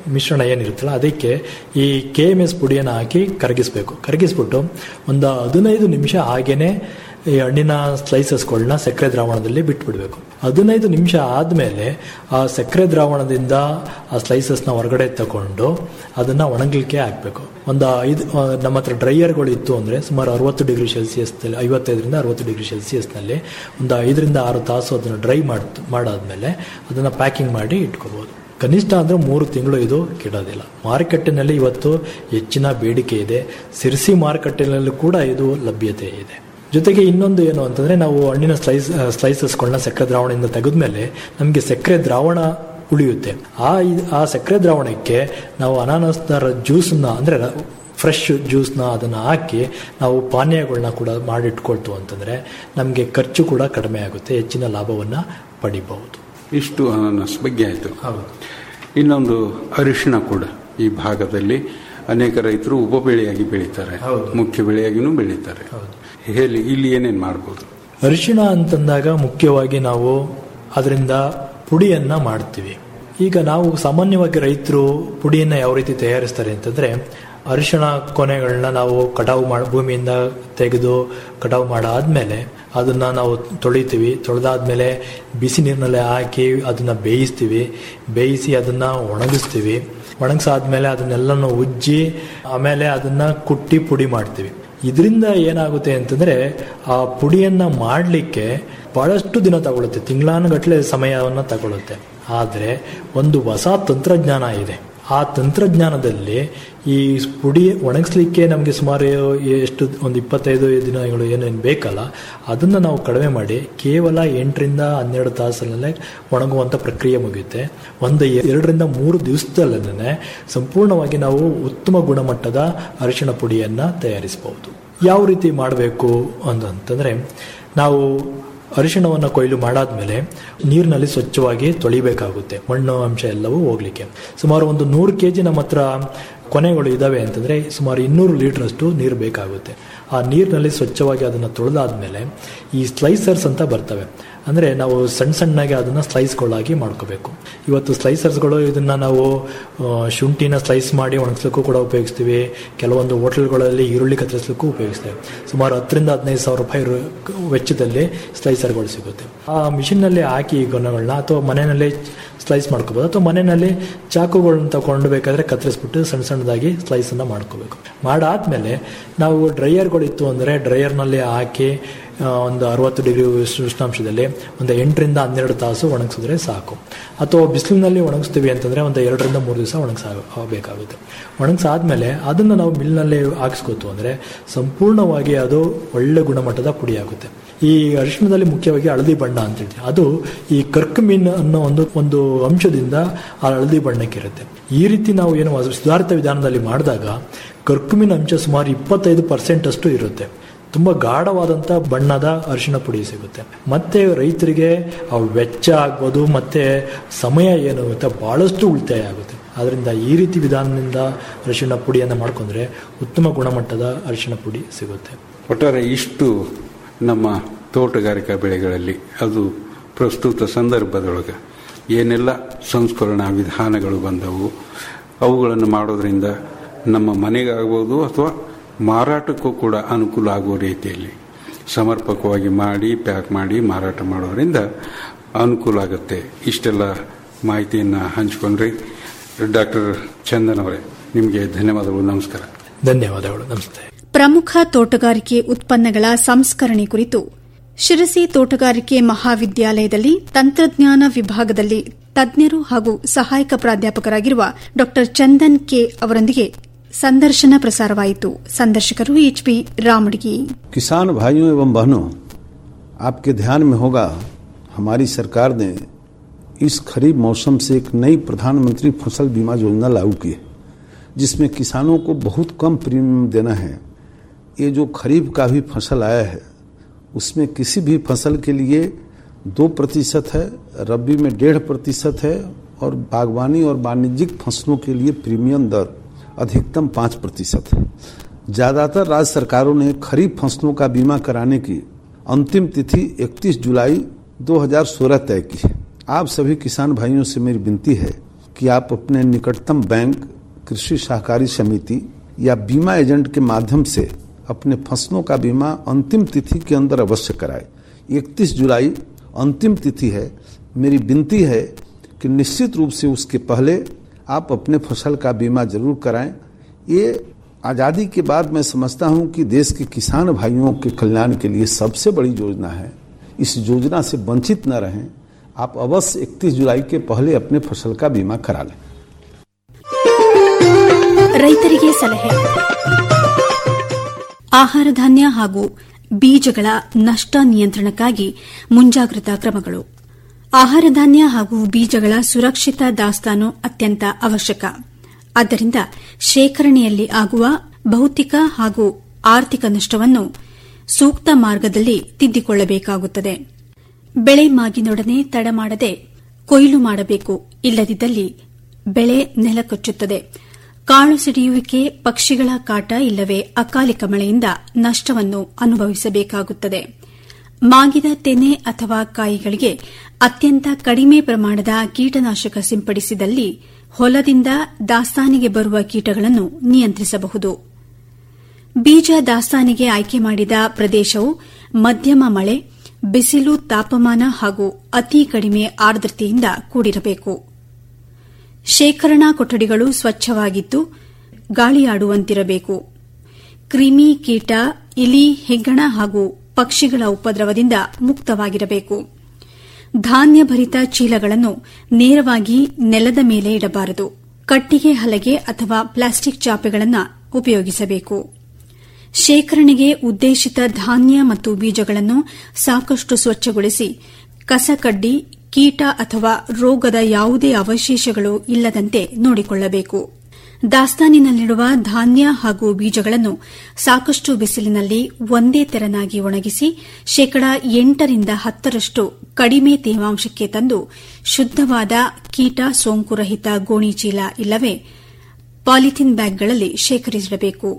ಮಿಶ್ರಣ ಏನಿರುತ್ತಲ್ಲ ಅದಕ್ಕೆ ಈ ಕೆ ಎಮ್ ಎಸ್ ಪುಡಿಯನ್ನು ಹಾಕಿ ಕರಗಿಸ್ಬೇಕು ಕರಗಿಸ್ಬಿಟ್ಟು ಒಂದು ಹದಿನೈದು ನಿಮಿಷ ಹಾಗೇನೆ ಈ ಹಣ್ಣಿನ ಸ್ಲೈಸಸ್ಗಳನ್ನ ಸಕ್ಕರೆ ದ್ರಾವಣದಲ್ಲಿ ಬಿಟ್ಬಿಡ್ಬೇಕು ಹದಿನೈದು ನಿಮಿಷ ಆದಮೇಲೆ ಆ ಸಕ್ಕರೆ ದ್ರಾವಣದಿಂದ ಆ ಸ್ಲೈಸಸ್ನ ಹೊರಗಡೆ ತಗೊಂಡು ಅದನ್ನು ಒಣಗಲಿಕ್ಕೆ ಹಾಕಬೇಕು ಒಂದು ಐದು ಆ, ನಮ್ಮ ಹತ್ರ ಡ್ರೈಯರ್ಗಳು ಇತ್ತು ಅಂದರೆ ಸುಮಾರು ಅರವತ್ತು ಡಿಗ್ರಿ ಸೆಲ್ಸಿಯಸ್ನಲ್ಲಿ ಐವತ್ತೈದರಿಂದ ಅರವತ್ತು ಡಿಗ್ರಿ ಸೆಲ್ಸಿಯಸ್ನಲ್ಲಿ ಒಂದು ಐದರಿಂದ ಆರು ತಾಸು ಅದನ್ನು ಡ್ರೈ ಮಾಡಿ ಮಾಡಾದ್ಮೇಲೆ ಅದನ್ನು ಪ್ಯಾಕಿಂಗ್ ಮಾಡಿ ಇಟ್ಕೋಬೋದು ಕನಿಷ್ಠ ಅಂದರೆ ಮೂರು ತಿಂಗಳು ಇದು ಕೆಡೋದಿಲ್ಲ ಮಾರುಕಟ್ಟೆನಲ್ಲಿ ಇವತ್ತು ಹೆಚ್ಚಿನ ಬೇಡಿಕೆ ಇದೆ ಸಿರ್ಸಿ ಮಾರುಕಟ್ಟೆನಲ್ಲೂ ಕೂಡ ಇದು ಲಭ್ಯತೆ ಇದೆ ಜೊತೆಗೆ ಇನ್ನೊಂದು ಏನು ಅಂತಂದ್ರೆ ನಾವು ಹಣ್ಣಿನ ಸ್ಲೈಸ್ ಸ್ಲೈಸಸ್ಗಳನ್ನ ಸಕ್ಕರೆ ದ್ರಾವಣದಿಂದ ತೆಗೆದ್ಮೇಲೆ ನಮಗೆ ಸಕ್ಕರೆ ದ್ರಾವಣ ಉಳಿಯುತ್ತೆ ಆ ಇದ್- ಆ ಸಕ್ಕರೆ ದ್ರಾವಣಕ್ಕೆ ನಾವು ಅನಾನಸ್ನ ಜ್ಯೂಸನ್ನ ಅಂದ್ರೆ ಫ್ರೆಶ್ ಜ್ಯೂಸ್ನ ಅದನ್ನು ಹಾಕಿ ನಾವು ಪಾನೀಯಗಳನ್ನ ಕೂಡ ಮಾಡಿಟ್ಕೊಳ್ತು ಅಂತಂದ್ರೆ ನಮಗೆ ಖರ್ಚು ಕೂಡ ಕಡಿಮೆ ಆಗುತ್ತೆ ಹೆಚ್ಚಿನ ಲಾಭವನ್ನು ಪಡಿಬಹುದು ಇಷ್ಟು ಅನಾನಸ್ ಬಗ್ಗೆ ಆಯಿತು ಹೌದು ಇನ್ನೊಂದು ಅರಿಶಿಣ ಕೂಡ ಈ ಭಾಗದಲ್ಲಿ ಅನೇಕ ರೈತರು ಉಪ ಬೆಳೆಯಾಗಿ ಬೆಳೀತಾರೆ ಹೌದು. ಮುಖ್ಯ ಬೆಳೆಯಾಗಿನೂ ಬೆಳೀತಾರೆ ಹೌದು. ಹೇಳಿ ಇಲ್ಲಿ ಏನೇನು ಮಾಡ್ಬೋದು ಅರಿಶಿಣ ಅಂತಂದಾಗ ಮುಖ್ಯವಾಗಿ ನಾವು ಅದರಿಂದ ಪುಡಿಯನ್ನ ಮಾಡ್ತೀವಿ ಈಗ ನಾವು ಸಾಮಾನ್ಯವಾಗಿ ರೈತರು ಪುಡಿಯನ್ನ ಯಾವ ರೀತಿ ತಯಾರಿಸ್ತಾರೆ ಅಂತಂದ್ರೆ ಅರಿಶಿಣ ಕೊನೆಗಳನ್ನ ನಾವು ಕಟಾವು ಮಾಡಿ ಭೂಮಿಯಿಂದ ತೆಗೆದು ಕಟಾವು ಮಾಡಾದ್ಮೇಲೆ ಅದನ್ನ ನಾವು ತೊಳಿತೀವಿ ತೊಳೆದಾದ್ಮೇಲೆ ಬಿಸಿ ನೀರಿನಲ್ಲಿ ಹಾಕಿ ಅದನ್ನ ಬೇಯಿಸ್ತೀವಿ ಬೇಯಿಸಿ ಅದನ್ನ ಒಣಗಿಸ್ತೀವಿ ಒಣಗಿಸಾದ್ಮೇಲೆ ಅದನ್ನೆಲ್ಲನೂ ಉಜ್ಜಿ ಆಮೇಲೆ ಅದನ್ನ ಕುಟ್ಟಿ ಪುಡಿ ಮಾಡ್ತೀವಿ ಇದರಿಂದ ಏನಾಗುತ್ತೆ ಅಂತಂದ್ರೆ ಆ ಪುಡಿಯನ್ನ ಮಾಡಲಿಕ್ಕೆ ಬಹಳಷ್ಟು ದಿನ ತಗೊಳುತ್ತೆ ತಿಂಗಳಾನುಗಟ್ಟಲೆ ಸಮಯವನ್ನು ತಗೊಳುತ್ತೆ ಆದರೆ ಒಂದು ಹೊಸ ತಂತ್ರಜ್ಞಾನ ಇದೆ ಆ ತಂತ್ರಜ್ಞಾನದಲ್ಲಿ ಈ ಪುಡಿ ಒಣಗಿಸ್ಲಿಕ್ಕೆ ನಮಗೆ ಸುಮಾರು ಎಷ್ಟು ಒಂದು ಇಪ್ಪತ್ತೈದು ದಿನಗಳು ಏನೇನು ಬೇಕಲ್ಲ ಅದನ್ನು ನಾವು ಕಡಿಮೆ ಮಾಡಿ ಕೇವಲ ಎಂಟರಿಂದ ಹನ್ನೆರಡು ತಾಸಲ್ಲೇ ಒಣಗುವಂಥ ಪ್ರಕ್ರಿಯೆ ಮುಗಿಯುತ್ತೆ ಒಂದು ಎರಡರಿಂದ ಮೂರು ದಿವಸದಲ್ಲೇ ಸಂಪೂರ್ಣವಾಗಿ ನಾವು ಉತ್ತಮ ಗುಣಮಟ್ಟದ ಅರಿಶಿಣ ಪುಡಿಯನ್ನು ತಯಾರಿಸಬಹುದು ಯಾವ ರೀತಿ ಮಾಡಬೇಕು ಅಂತಂತಂದ್ರೆ ನಾವು ಅರಿಶಿಣವನ್ನು ಕೊಯ್ಲು ಮಾಡಾದ್ಮೇಲೆ ನೀರಿನಲ್ಲಿ ಸ್ವಚ್ಛವಾಗಿ ತೊಳಿಬೇಕಾಗುತ್ತೆ ಮಣ್ಣು ಅಂಶ ಎಲ್ಲವೂ ಹೋಗ್ಲಿಕ್ಕೆ ಸುಮಾರು ಒಂದು ನೂರು ಕೆ ಜಿ ನಮ್ಮ ಹತ್ರ ಕೊನೆಗಳು ಇದಾವೆ ಅಂತಂದ್ರೆ ಸುಮಾರು ಇನ್ನೂರು ಲೀಟರ್ಷ್ಟು ನೀರು ಬೇಕಾಗುತ್ತೆ ಆ ನೀರಿನಲ್ಲಿ ಸ್ವಚ್ಛವಾಗಿ ಅದನ್ನು ತೊಳೆದಾದ್ಮೇಲೆ ಈ ಸ್ಲೈಸರ್ಸ್ ಅಂತ ಬರ್ತವೆ ಅಂದರೆ ನಾವು ಸಣ್ಣ ಸಣ್ಣಗೆ ಅದನ್ನು ಸ್ಲೈಸ್ಗಳಾಗಿ ಮಾಡ್ಕೋಬೇಕು ಇವತ್ತು ಸ್ಲೈಸರ್ಸ್ಗಳು ಇದನ್ನು ನಾವು ಆ, ಶುಂಠಿನ ಸ್ಲೈಸ್ ಮಾಡಿ ಒಣಗಿಸ್ಲಿಕ್ಕೂ ಕೂಡ ಉಪಯೋಗಿಸ್ತೀವಿ ಕೆಲವೊಂದು ಹೋಟೆಲ್ಗಳಲ್ಲಿ ಈರುಳ್ಳಿ ಕತ್ತರಿಸ್ಲಿಕ್ಕೂ ಉಪಯೋಗಿಸ್ತೇವೆ ಸುಮಾರು ಹತ್ತರಿಂದ ಹದಿನೈದು ಸಾವಿರ ರೂಪಾಯಿ ರು- ವೆಚ್ಚದಲ್ಲಿ ಸ್ಲೈಸರ್ಗಳು ಸಿಗುತ್ತೆ ಆ ಮಿಷಿನ್ನಲ್ಲಿ ಹಾಕಿ ಈ ಗೊನೆಗಳನ್ನ ಅಥವಾ ಮನೆಯಲ್ಲಿ ಸ್ಲೈಸ್ ಮಾಡ್ಕೋಬೋದು ಅಥವಾ ಮನೆಯಲ್ಲಿ ಚಾಕುಗಳನ್ನ ತಗೊಂಡು ಬೇಕಾದ್ರೆ ಕತ್ತರಿಸ್ಬಿಟ್ಟು ಸಣ್ಣ ಸಣ್ಣದಾಗಿ ಸ್ಲೈಸನ್ನು ಮಾಡ್ಕೋಬೇಕು ಮಾಡಾದ್ಮೇಲೆ ನಾವು ಡ್ರೈಯರ್ಗಳು ಇತ್ತು ಅಂದರೆ ಡ್ರೈಯರ್ನಲ್ಲಿ ಹಾಕಿ ಆ, ಒಂದು ಅರವತ್ತು ಡಿಗ್ರಿ ಉಷ್ಣಾಂಶದಲ್ಲಿ ಒಂದು ಎಂಟರಿಂದ ಹನ್ನೆರಡು ತಾಸು ಒಣಗಿಸಿದ್ರೆ ಸಾಕು ಅಥವಾ ಬಿಸಿಲಿನಲ್ಲಿ ಒಣಗಿಸ್ತೀವಿ ಅಂತಂದರೆ ಒಂದು ಎರಡರಿಂದ ಮೂರು ದಿವಸ ಒಣಗಿಸಬೇಕಾಗುತ್ತೆ ಒಣಗಿಸಾದ್ಮೇಲೆ ಅದನ್ನು ನಾವು ಮಿಲ್ನಲ್ಲಿ ಹಾಕಿಸ್ಕೋತು ಅಂದರೆ ಸಂಪೂರ್ಣವಾಗಿ ಅದು ಒಳ್ಳೆ ಗುಣಮಟ್ಟದ ಪುಡಿ ಆಗುತ್ತೆ ಈ ಅರಿಶಿಣದಲ್ಲಿ ಮುಖ್ಯವಾಗಿ ಹಳದಿ ಬಣ್ಣ ಅಂತ ಹೇಳ್ತೀವಿ ಅದು ಈ ಕರ್ಕಮೀನ್ ಅನ್ನೋ ಒಂದು ಒಂದು ಅಂಶದಿಂದ ಆ ಹಳದಿ ಬಣ್ಣಕ್ಕಿರುತ್ತೆ ಈ ರೀತಿ ನಾವು ಏನು ಸುಧಾರಿತ ವಿಧಾನದಲ್ಲಿ ಮಾಡಿದಾಗ ಕರ್ಕುಮಿನ್ ಅಂಶ ಸುಮಾರು ಇಪ್ಪತ್ತೈದು ಪರ್ಸೆಂಟ್ ಅಷ್ಟು ಇರುತ್ತೆ ತುಂಬ ಗಾಢವಾದಂಥ ಬಣ್ಣದ ಅರಿಶಿಣ ಪುಡಿ ಸಿಗುತ್ತೆ ಮತ್ತೆ ರೈತರಿಗೆ ಆ ವೆಚ್ಚ ಆಗ್ಬೋದು ಮತ್ತೆ ಸಮಯ ಏನಾಗುತ್ತೆ ಬಹಳಷ್ಟು ಉಳಿತಾಯ ಆಗುತ್ತೆ ಅದರಿಂದ ಈ ರೀತಿ ವಿಧಾನದಿಂದ ಅರಿಶಿಣ ಪುಡಿಯನ್ನು ಮಾಡ್ಕೊಂಡ್ರೆ ಉತ್ತಮ ಗುಣಮಟ್ಟದ ಅರಿಶಿಣ ಪುಡಿ ಸಿಗುತ್ತೆ ಒಟ್ಟಾರೆ ಇಷ್ಟು ನಮ್ಮ ತೋಟಗಾರಿಕಾ ಬೆಳೆಗಳಲ್ಲಿ ಅದು ಪ್ರಸ್ತುತ ಸಂದರ್ಭದೊಳಗೆ ಏನೆಲ್ಲ ಸಂಸ್ಕರಣಾ ವಿಧಾನಗಳು ಬಂದವು ಅವುಗಳನ್ನು ಮಾಡೋದ್ರಿಂದ ನಮ್ಮ ಮನೆಗಾಗ್ಬೋದು ಅಥವಾ ಮಾರಾಟಕ್ಕೂ ಕೂಡ ಅನುಕೂಲ ಆಗುವ ರೀತಿಯಲ್ಲಿ ಸಮರ್ಪಕವಾಗಿ ಮಾಡಿ ಪ್ಯಾಕ್ ಮಾಡಿ ಮಾರಾಟ ಮಾಡೋದ್ರಿಂದ ಅನುಕೂಲ ಆಗುತ್ತೆ ಇಷ್ಟೆಲ್ಲ ಮಾಹಿತಿಯನ್ನು ಹಂಚಿಕೊಂಡ್ರಿ ಡಾಕ್ಟರ್ ಚಂದನ್ ಅವರೇ ನಿಮಗೆ ಧನ್ಯವಾದಗಳು ನಮಸ್ಕಾರ ಧನ್ಯವಾದಗಳು ನಮಸ್ತೆ ಪ್ರಮುಖ ತೋಟಗಾರಿಕೆ ಉತ್ಪನ್ನಗಳ ಸಂಸ್ಕರಣೆ ಕುರಿತು ಶಿರಸಿ ತೋಟಗಾರಿಕೆ ಮಹಾವಿದ್ಯಾಲಯದಲ್ಲಿ ತಂತ್ರಜ್ಞಾನ ವಿಭಾಗದಲ್ಲಿ ತಜ್ಞರು ಹಾಗೂ ಸಹಾಯಕ ಪ್ರಾಧ್ಯಾಪಕರಾಗಿರುವ ಡಾ ಚಂದನ್ ಕೆ ಅವರೊಂದಿಗೆ ಸಂದರ್ಶನ ಪ್ರಸಾರವಾಯಿತು ಸಂದರ್ಶಕರು ಎಚ್ಪಿ ರಾಮಡಿಗಿ किसान भाइयों एवं बहनों आपके ध्यान में होगा हमारी सरकार ने इस खरीफ मौसम से एक नई प्रधानमंत्री फसल बीमा योजना लागू की है जिसमें किसानों को बहुत कम प्रीमियम देना है ये जो खरीफ का भी फसल आया है उसमें किसी भी फसल के लिए दो प्रतिशत है रबी में डेढ़ प्रतिशत है और बागवानी और वाणिज्यिक फसलों के लिए प्रीमियम दर अधिकतम पाँच प्रतिशत है ज्यादातर राज्य सरकारों ने खरीफ फसलों का बीमा कराने की अंतिम तिथि 31 जुलाई 2016 तय की है आप सभी किसान भाइयों से मेरी विनती है कि आप अपने निकटतम बैंक कृषि सहकारी समिति या बीमा एजेंट के माध्यम से अपने फसलों का बीमा अंतिम तिथि के अंदर अवश्य कराएं 31 जुलाई अंतिम तिथि है मेरी विनती है कि निश्चित रूप से उसके पहले आप अपने फसल का बीमा जरूर कराएं ये आज़ादी के बाद मैं समझता हूं कि देश के किसान भाइयों के कल्याण के लिए सबसे बड़ी योजना है इस योजना से वंचित न रहें आप अवश्य 31 जुलाई के पहले अपने फसल का बीमा करा लें ರೈತರಿಗೆ ಸಲಹೆ ಆಹಾರ ಧಾನ್ಯ ಹಾಗೂ ಬೀಜಗಳ ನಷ್ಟ ನಿಯಂತ್ರಣಕ್ಕಾಗಿ ಮುಂಜಾಗ್ರತಾ ಕ್ರಮಗಳು ಆಹಾರ ಧಾನ್ಯ ಹಾಗೂ ಬೀಜಗಳ ಸುರಕ್ಷಿತ ದಾಸ್ತಾನು ಅತ್ಯಂತ ಅವಶ್ಯಕ ಆದ್ದರಿಂದ ಶೇಖರಣೆಯಲ್ಲಿ ಆಗುವ ಭೌತಿಕ ಹಾಗೂ ಆರ್ಥಿಕ ನಷ್ಟವನ್ನು ಸೂಕ್ತ ಮಾರ್ಗದಲ್ಲಿ ತಿದ್ದಿಕೊಳ್ಳಬೇಕಾಗುತ್ತದೆ ಬೆಳೆ ಮಾಗಿನೊಡನೆ ತಡ ಮಾಡದೆ ಕೊಯ್ಲು ಮಾಡಬೇಕು ಇಲ್ಲದಿದ್ದಲ್ಲಿ ಬೆಳೆ ನೆಲಕಚ್ಚುತ್ತದೆ ಕಾಳು ಸಿಡಿಯುವಿಕೆ ಪಕ್ಷಿಗಳ ಕಾಟ ಇಲ್ಲವೇ ಅಕಾಲಿಕ ಮಳೆಯಿಂದ ನಷ್ಟವನ್ನು ಅನುಭವಿಸಬೇಕಾಗುತ್ತದೆ ಮಾಗಿದ ತೆನೆ ಅಥವಾ ಕಾಯಿಗಳಿಗೆ ಅತ್ಯಂತ ಕಡಿಮೆ ಪ್ರಮಾಣದ ಕೀಟನಾಶಕ ಸಿಂಪಡಿಸಿದಲ್ಲಿ ಹೊಲದಿಂದ ದಾಸ್ತಾನಿಗೆ ಬರುವ ಕೀಟಗಳನ್ನು ನಿಯಂತ್ರಿಸಬಹುದು ಬೀಜ ದಾಸ್ತಾನಿಗೆ ಆಯ್ಕೆ ಮಾಡಿದ ಪ್ರದೇಶವು ಮಧ್ಯಮ ಮಳೆ ಬಿಸಿಲು ತಾಪಮಾನ ಹಾಗೂ ಅತಿ ಕಡಿಮೆ ಆರ್ದ್ರತೆಯಿಂದ ಕೂಡಿರಬೇಕು ಶೇಖರಣಾ ಕೊಠಡಿಗಳು ಸ್ವಚ್ಛವಾಗಿದ್ದು ಗಾಳಿಯಾಡುವಂತಿರಬೇಕು ಕ್ರಿಮಿ ಕೀಟ ಇಲಿ ಹೆಗ್ಗಣ ಹಾಗೂ ಪಕ್ಷಿಗಳ ಉಪದ್ರವದಿಂದ ಮುಕ್ತವಾಗಿರಬೇಕು ಧಾನ್ಯ ಭರಿತ ಚೀಲಗಳನ್ನು ನೇರವಾಗಿ ನೆಲದ ಮೇಲೆ ಇಡಬಾರದು ಕಟ್ಟಿಗೆ ಹಲಗೆ ಅಥವಾ ಪ್ಲಾಸ್ಟಿಕ್ ಚಾಪೆಗಳನ್ನು ಉಪಯೋಗಿಸಬೇಕು ಶೇಖರಣೆಗೆ ಉದ್ದೇಶಿತ ಧಾನ್ಯ ಮತ್ತು ಬೀಜಗಳನ್ನು ಸಾಕಷ್ಟು ಸ್ವಚ್ಛಗೊಳಿಸಿ ಕಸಕಡ್ಡಿ ಕೀಟ ಅಥವಾ ರೋಗದ ಯಾವುದೇ ಅವಶೇಷಗಳು ಇಲ್ಲದಂತೆ ನೋಡಿಕೊಳ್ಳಬೇಕು ದಾಸ್ತಾನಿನಲ್ಲಿಡುವ ಧಾನ್ಯ ಹಾಗೂ ಬೀಜಗಳನ್ನು ಸಾಕಷ್ಟು ಬಿಸಿಲಿನಲ್ಲಿ ಒಂದೇ ತೆರನಾಗಿ ಒಣಗಿಸಿ ಶೇಕಡಾ ಎಂಟರಿಂದ ಹತ್ತರಷ್ಟು ಕಡಿಮೆ ತೇವಾಂಶಕ್ಕೆ ತಂದು ಶುದ್ದವಾದ ಕೀಟ ಸೋಂಕುರಹಿತ ಗೋಣಿಚೀಲ ಇಲ್ಲವೇ ಪಾಲಿಥಿನ್ ಬ್ಯಾಗ್ಗಳಲ್ಲಿ ಶೇಖರಿಸಿಡಬೇಕು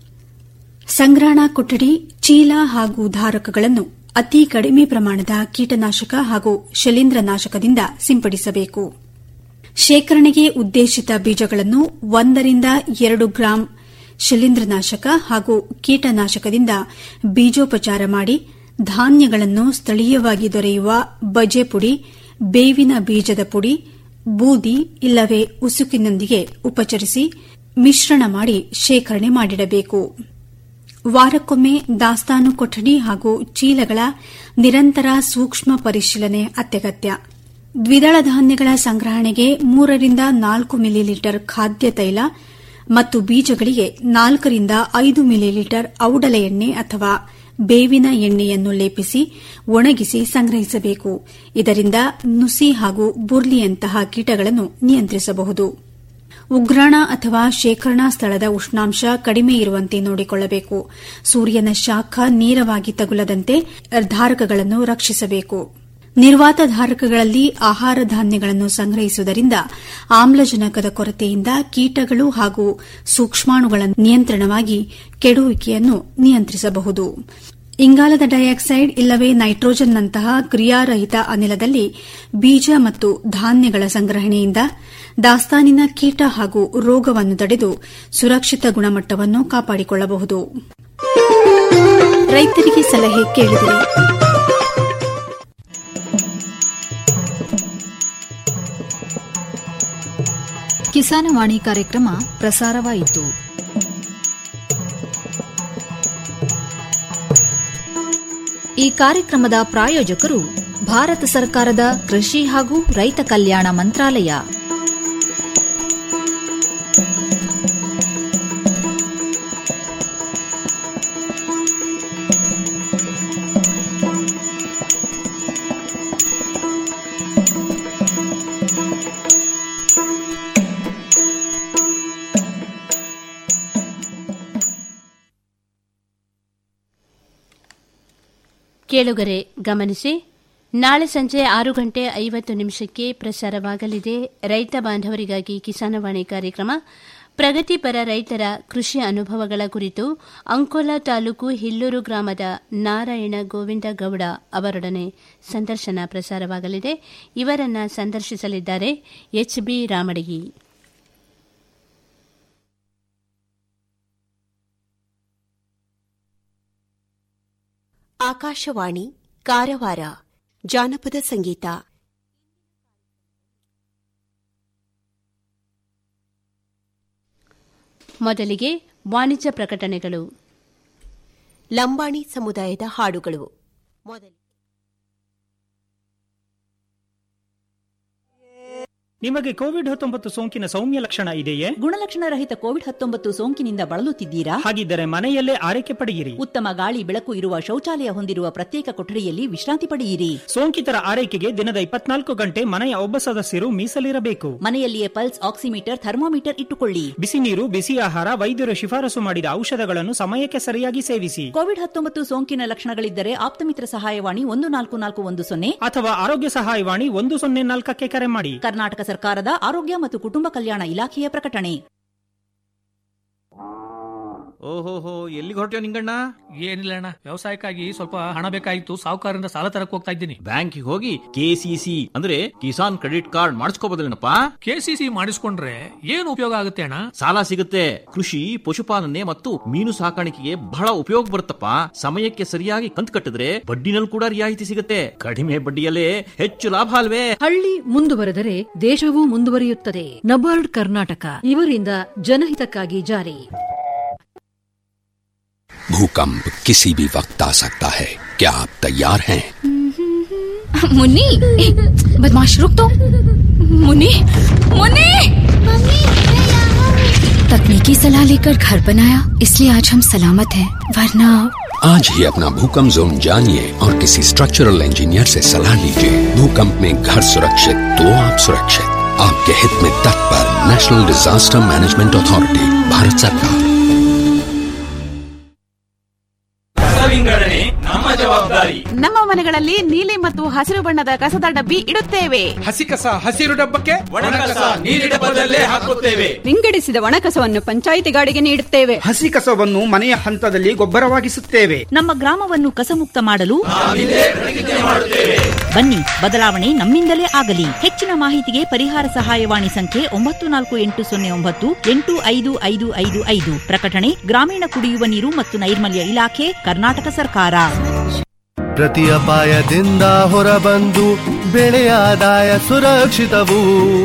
ಸಂಗ್ರಹಣಾ ಕೊಠಡಿ ಚೀಲ ಹಾಗೂ ಧಾರಕಗಳನ್ನು ಅತಿ ಕಡಿಮೆ ಪ್ರಮಾಣದ ಕೀಟನಾಶಕ ಹಾಗೂ ಶಿಲೀಂಧ್ರನಾಶಕದಿಂದ ಸಿಂಪಡಿಸಬೇಕು ಶೇಖರಣೆಗೆ ಉದ್ದೇಶಿತ ಬೀಜಗಳನ್ನು ಒಂದರಿಂದ ಎರಡು ಗ್ರಾಂ ಶಿಲೀಂಧ್ರನಾಶಕ ಹಾಗೂ ಕೀಟನಾಶಕದಿಂದ ಬೀಜೋಪಚಾರ ಮಾಡಿ ಧಾನ್ಯಗಳನ್ನು ಸ್ಥಳೀಯವಾಗಿ ದೊರೆಯುವ ಬಜೆ ಪುಡಿ ಬೇವಿನ ಬೀಜದ ಪುಡಿ ಬೂದಿ ಇಲ್ಲವೇ ಉಸುಕಿನೊಂದಿಗೆ ಉಪಚರಿಸಿ ಮಿಶ್ರಣ ಮಾಡಿ ಶೇಖರಣೆ ಮಾಡಿಡಬೇಕು ವಾರಕ್ಕೊಮ್ಮೆ ದಾಸ್ತಾನು ಕೊಠಡಿ ಹಾಗೂ ಚೀಲಗಳ ನಿರಂತರ ಸೂಕ್ಷ್ಮ ಪರಿಶೀಲನೆ ಅತ್ಯಗತ್ಯ ದ್ವಿದಳ ಧಾನ್ಯಗಳ ಸಂಗ್ರಹಣೆಗೆ ಮೂರರಿಂದ ನಾಲ್ಕು ಮಿಲಿಲೀಟರ್ ಖಾದ್ಯ ತೈಲ ಮತ್ತು ಬೀಜಗಳಿಗೆ ನಾಲ್ಕರಿಂದ ಐದು ಮಿಲಿಲೀಟರ್ ಔಡಲ ಎಣ್ಣೆ ಅಥವಾ ಬೇವಿನ ಎಣ್ಣೆಯನ್ನು ಲೇಪಿಸಿ ಒಣಗಿಸಿ ಸಂಗ್ರಹಿಸಬೇಕು ಇದರಿಂದ ನುಸಿ ಹಾಗೂ ಬುರ್ಲಿಯಂತಹ ಕೀಟಗಳನ್ನು ನಿಯಂತ್ರಿಸಬಹುದು ಉಗ್ರಾಣ ಅಥವಾ ಶೇಖರಣಾ ಸ್ಥಳದ ಉಷ್ಣಾಂಶ ಕಡಿಮೆ ಇರುವಂತೆ ನೋಡಿಕೊಳ್ಳಬೇಕು ಸೂರ್ಯನ ಶಾಖ ನೇರವಾಗಿ ತಗುಲದಂತೆ ಧಾರಕಗಳನ್ನು ರಕ್ಷಿಸಬೇಕು ನಿರ್ವಾತ ಧಾರಕಗಳಲ್ಲಿ ಆಹಾರ ಧಾನ್ಯಗಳನ್ನು ಸಂಗ್ರಹಿಸುವುದರಿಂದ ಆಮ್ಲಜನಕದ ಕೊರತೆಯಿಂದ ಕೀಟಗಳು ಹಾಗೂ ಸೂಕ್ಷ್ಮಾಣುಗಳ ನಿಯಂತ್ರಣವಾಗಿ ಕೆಡುವಿಕೆಯನ್ನು ನಿಯಂತ್ರಿಸಬಹುದು ಇಂಗಾಲದ ಡೈಆಕ್ಸೈಡ್ ಇಲ್ಲವೇ ನೈಟ್ರೋಜನ್ನಂತಹ ಕ್ರಿಯಾರಹಿತ ಅನಿಲದಲ್ಲಿ ಬೀಜ ಮತ್ತು ಧಾನ್ಯಗಳ ಸಂಗ್ರಹಣೆಯಿಂದ ದಾಸ್ತಾನಿನ ಕೀಟ ಹಾಗೂ ರೋಗವನ್ನು ತಡೆದು ಸುರಕ್ಷಿತ ಗುಣಮಟ್ಟವನ್ನು ಕಾಪಾಡಿಕೊಳ್ಳಬಹುದು ರೈತರಿಗೆ ಸಲಹೆ ಕೇಳಿದಿರಿ ಕಿಸಾನವಾಣಿ ಕಾರ್ಯಕ್ರಮ ಪ್ರಸಾರವಾಯಿತು ಈ ಕಾರ್ಯಕ್ರಮದ ಪ್ರಾಯೋಜಕರು ಭಾರತ ಸರ್ಕಾರದ ಕೃಷಿ ಹಾಗೂ ರೈತ ಕಲ್ಯಾಣ ಮಂತ್ರಾಲಯ ಕೇಳುಗರೆ ಗಮನಿಸಿ ನಾಳೆ ಸಂಜೆ ಆರು ಗಂಟೆ ಐವತ್ತು ನಿಮಿಷಕ್ಕೆ ಪ್ರಸಾರವಾಗಲಿದೆ ರೈತ ಬಾಂಧವರಿಗಾಗಿ ಕಿಸಾನವಾಣಿ ಕಾರ್ಯಕ್ರಮ ಪ್ರಗತಿಪರ ರೈತರ ಕೃಷಿ ಅನುಭವಗಳ ಕುರಿತು ಅಂಕೋಲಾ ತಾಲೂಕು ಹಿಲ್ಲೂರು ಗ್ರಾಮದ ನಾರಾಯಣ ಗೋವಿಂದ ಗೌಡ ಅವರೊಡನೆ ಸಂದರ್ಶನ ಪ್ರಸಾರವಾಗಲಿದೆ ಇವರನ್ನ ಸಂದರ್ಶಿಸಲಿದ್ದಾರೆ ಎಚ್ಬಿ ರಾಮಡಗಿ ಆಕಾಶವಾಣಿ ಕಾರವಾರ ಜಾನಪದ ಸಂಗೀತ ಮೊದಲಿಗೆ ವಾಣಿಜ್ಯ ಪ್ರಕಟಣೆಗಳು ಲಂಬಾಣಿ ಸಮುದಾಯದ ಹಾಡುಗಳು ಮೊದಲು ನಿಮಗೆ ಕೋವಿಡ್ ಹತ್ತೊಂಬತ್ತು ಸೋಂಕಿನ ಸೌಮ್ಯ ಲಕ್ಷಣ ಇದೆಯೇ ಗುಣಲಕ್ಷಣ ರಹಿತ ಕೋವಿಡ್ ಹತ್ತೊಂಬತ್ತು ಸೋಂಕಿನಿಂದ ಬಳಲುತ್ತಿದ್ದೀರಾ ಹಾಗಿದ್ದರೆ ಮನೆಯಲ್ಲೇ ಆರೈಕೆ ಪಡೆಯಿರಿ ಉತ್ತಮ ಗಾಳಿ ಬೆಳಕು ಇರುವ ಶೌಚಾಲಯ ಹೊಂದಿರುವ ಪ್ರತ್ಯೇಕ ಕೊಠಡಿಯಲ್ಲಿ ವಿಶ್ರಾಂತಿ ಪಡೆಯಿರಿ ಸೋಂಕಿತರ ಆರೈಕೆಗೆ ದಿನದ ಇಪ್ಪತ್ನಾಲ್ಕು ಗಂಟೆ ಮನೆಯ ಒಬ್ಬ ಸದಸ್ಯರು ಮೀಸಲಿರಬೇಕು ಮನೆಯಲ್ಲಿಯೇ ಪಲ್ಸ್ ಆಕ್ಸಿಮೀಟರ್ ಥರ್ಮೋಮೀಟರ್ ಇಟ್ಟುಕೊಳ್ಳಿ ಬಿಸಿ ನೀರು ಬಿಸಿ ಆಹಾರ ವೈದ್ಯರು ಶಿಫಾರಸು ಮಾಡಿದ ಔಷಧಗಳನ್ನು ಸಮಯಕ್ಕೆ ಸರಿಯಾಗಿ ಸೇವಿಸಿ ಕೋವಿಡ್ ಹತ್ತೊಂಬತ್ತು ಸೋಂಕಿನ ಲಕ್ಷಣಗಳಿದ್ದರೆ ಆಪ್ತಮಿತ್ರ ಸಹಾಯವಾಣಿ ಒಂದು ನಾಲ್ಕು ನಾಲ್ಕು ಒಂದು ಸೊನ್ನೆ ಅಥವಾ ಆರೋಗ್ಯ ಸಹಾಯವಾಣಿ ಒಂದು ಸೊನ್ನೆ ನಾಲ್ಕಕ್ಕೆ ಕರೆ ಮಾಡಿ ಕರ್ನಾಟಕ ಸರ್ಕಾರದ ಆರೋಗ್ಯ ಮತ್ತು ಕುಟುಂಬ ಕಲ್ಯಾಣ ಇಲಾಖೆಯ ಪ್ರಕಟಣೆ ಓಹೋಹೋ ಎಲ್ಲಿಗೆ ಹೊರಟ್ಯೋ ನಿಂಗಣ್ಣ ಏನಿಲ್ಲ ಅಣ್ಣ ವ್ಯವಸಾಯಕ್ಕಾಗಿ ಸ್ವಲ್ಪ ಹಣ ಬೇಕಾಗಿತ್ತು ಸಾಹುಕಾರರಿಂದ ಸಾಲ ತರಕ್ ಹೋಗ್ತಾ ಇದ್ದೀನಿ ಬ್ಯಾಂಕಿಗೆ ಹೋಗಿ ಕೆಸಿಸಿ ಅಂದ್ರೆ ಕಿಸಾನ್ ಕ್ರೆಡಿಟ್ ಕಾರ್ಡ್ ಮಾಡಿಸ್ಕೋಬೋದಿಲ್ಲನಪ್ಪ ಕೆಸಿಸಿ ಮಾಡಿಸ್ಕೊಂಡ್ರೆ ಏನು ಉಪಯೋಗ ಆಗುತ್ತೆ ಅಣ್ಣ ಸಾಲ ಸಿಗುತ್ತೆ ಕೃಷಿ ಪಶುಪಾಲನೆ ಮತ್ತು ಮೀನು ಸಾಕಾಣಿಕೆಗೆ ಬಹಳ ಉಪಯೋಗ ಬರುತ್ತಪ್ಪ ಸಮಯಕ್ಕೆ ಸರಿಯಾಗಿ ಕಂತು ಕಟ್ಟಿದ್ರೆ ಬಡ್ಡಿನಲ್ಲಿ ಕೂಡ ರಿಯಾಯಿತಿ ಸಿಗುತ್ತೆ ಕಡಿಮೆ ಬಡ್ಡಿಯಲ್ಲೇ ಹೆಚ್ಚು ಲಾಭ ಅಲ್ವೇ ಹಳ್ಳಿ ಮುಂದುವರೆದರೆ ದೇಶವೂ ಮುಂದುವರಿಯುತ್ತದೆ ನಬಾರ್ಡ್ ಕರ್ನಾಟಕ ಇವರಿಂದ ಜನಹಿತಕ್ಕಾಗಿ ಜಾರಿ भूकंप किसी भी वक्त आ सकता है क्या आप तैयार हैं मुन्नी बदमाश रुक तो मुन्नी मुन्नी तकनीकी सलाह लेकर घर बनाया इसलिए आज हम सलामत हैं वरना आज ही अपना भूकंप जोन जानिए और किसी स्ट्रक्चरल इंजीनियर से सलाह लीजिए भूकंप में घर सुरक्षित तो आप सुरक्षित आपके हित में तत्पर national disaster management authority Bharat सरकार ವಿಂಗಡಣೆ ನಮ್ಮ ಜವಾಬ್ದಾರಿ ನಮ್ಮ ಮನೆಗಳಲ್ಲಿ ನೀಲಿ ಮತ್ತು ಹಸಿರು ಬಣ್ಣದ ಕಸದ ಡಬ್ಬಿ ಇಡುತ್ತೇವೆ ಹಸಿ ಕಸ ಹಸಿರು ಡಬ್ಬಕ್ಕೆ ಒಣ ಕಸ ನೀಲಿ ಡಬ್ಬದಲ್ಲೇ ಹಾಕುತ್ತೇವೆ ವಿಂಗಡಿಸಿದ ಒಣಕಸವನ್ನು ಪಂಚಾಯಿತಿ ಗಾಡಿಗೆ ನೀಡುತ್ತೇವೆ ಹಸಿ ಕಸವನ್ನು ಮನೆಯ ಹಂತದಲ್ಲಿ ಗೊಬ್ಬರವಾಗಿಸುತ್ತೇವೆ ನಮ್ಮ ಗ್ರಾಮವನ್ನು ಕಸಮುಕ್ತ ಮಾಡಲು ಬನ್ನಿ ಬದಲಾವಣೆ ನಮ್ಮಿಂದಲೇ ಆಗಲಿ ಹೆಚ್ಚಿನ ಮಾಹಿತಿಗೆ ಪರಿಹಾರ ಸಹಾಯವಾಣಿ ಸಂಖ್ಯೆ ಒಂಬತ್ತು ನಾಲ್ಕು ಎಂಟು ಸೊನ್ನೆ ಒಂಬತ್ತು ಎಂಟು ಐದು ಐದು ಐದು ಐದು ಪ್ರಕಟಣೆ ಗ್ರಾಮೀಣ ಕುಡಿಯುವ ನೀರು ಮತ್ತು ನೈರ್ಮಲ್ಯ ಇಲಾಖೆ ಕರ್ನಾಟಕ ಸರ್ಕಾರ ಪ್ರತಿ ಅಪಾಯದಿಂದ ಹೊರಬಂದು ಬೆಳೆಯ ಆದಾಯ ಸುರಕ್ಷಿತವು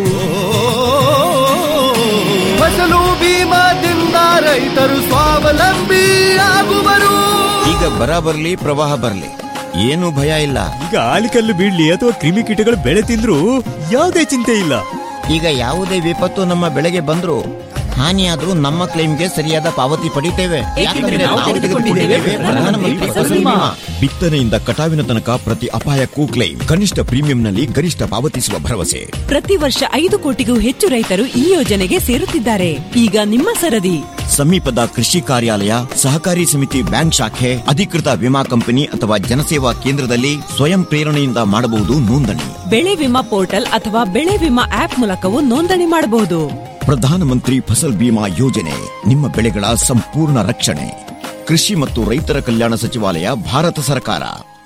ಫಸಲು ಬೀಮಾದಿಂದ ರೈತರು ಸ್ವಾವಲಂಬಿ ಆಗುವರು ಈಗ ಬರ ಬರ್ಲಿ ಪ್ರವಾಹ ಬರ್ಲಿ ಏನು ಭಯ ಇಲ್ಲ ಈಗ ಆಲಿಕಲ್ಲು ಬೀಳ್ಲಿ ಅಥವಾ ಕ್ರಿಮಿಕೀಟಗಳು ಬೆಳೆ ತಿಂದ್ರು ಯಾವುದೇ ಚಿಂತೆ ಇಲ್ಲ ಈಗ ಯಾವುದೇ ವಿಪತ್ತು ನಮ್ಮ ಬೆಳೆಗೆ ಬಂದ್ರು ಹಾನಿಯಾದ್ರೂ ನಮ್ಮ ಕ್ಲೈಮ್ಗೆ ಸರಿಯಾದ ಪಾವತಿ ಪಡಿತೇವೆ ಯಾಕಂದ್ರೆ ನಾವು ತೆಗೆದುಕೊಂಡಿದ್ದೇವೆ ಪ್ರಧಾನಮಂತ್ರಿ ಫಸಲ್ ಬಿಮಾ. ಬಿತ್ತನೆಯಿಂದ ಕಟಾವಿನ ತನಕ ಪ್ರತಿ ಅಪಾಯಕ್ಕೂ ಕ್ಲೈಮ್ ಕನಿಷ್ಠ ಪ್ರೀಮಿಯಂನಲ್ಲಿ ಗರಿಷ್ಠ ಪಾವತಿಸುವ ಭರವಸೆ ಪ್ರತಿ ವರ್ಷ ಐದು ಕೋಟಿಗೂ ಹೆಚ್ಚು ರೈತರು ಈ ಯೋಜನೆಗೆ ಸೇರುತ್ತಿದ್ದಾರೆ ಈಗ ನಿಮ್ಮ ಸರದಿ ಸಮೀಪದ ಕೃಷಿ ಕಾರ್ಯಾಲಯ ಸಹಕಾರಿ ಸಮಿತಿ ಬ್ಯಾಂಕ್ ಶಾಖೆ ಅಧಿಕೃತ ವಿಮಾ ಕಂಪನಿ ಅಥವಾ ಜನಸೇವಾ ಕೇಂದ್ರದಲ್ಲಿ ಸ್ವಯಂ ಪ್ರೇರಣೆಯಿಂದ ಮಾಡಬಹುದು ನೋಂದಣಿ ಬೆಳೆ ವಿಮಾ ಪೋರ್ಟಲ್ ಅಥವಾ ಬೆಳೆ ವಿಮಾ ಆಪ್ ಮೂಲಕವೂ ನೋಂದಣಿ ಮಾಡಬಹುದು ಪ್ರಧಾನಮಂತ್ರಿ ಫಸಲ್ ಬಿಮಾ ಯೋಜನೆ ನಿಮ್ಮ ಬೆಳೆಗಳ ಸಂಪೂರ್ಣ ರಕ್ಷಣೆ ಕೃಷಿ ಮತ್ತು ರೈತರ ಕಲ್ಯಾಣ ಸಚಿವಾಲಯ ಭಾರತ ಸರ್ಕಾರ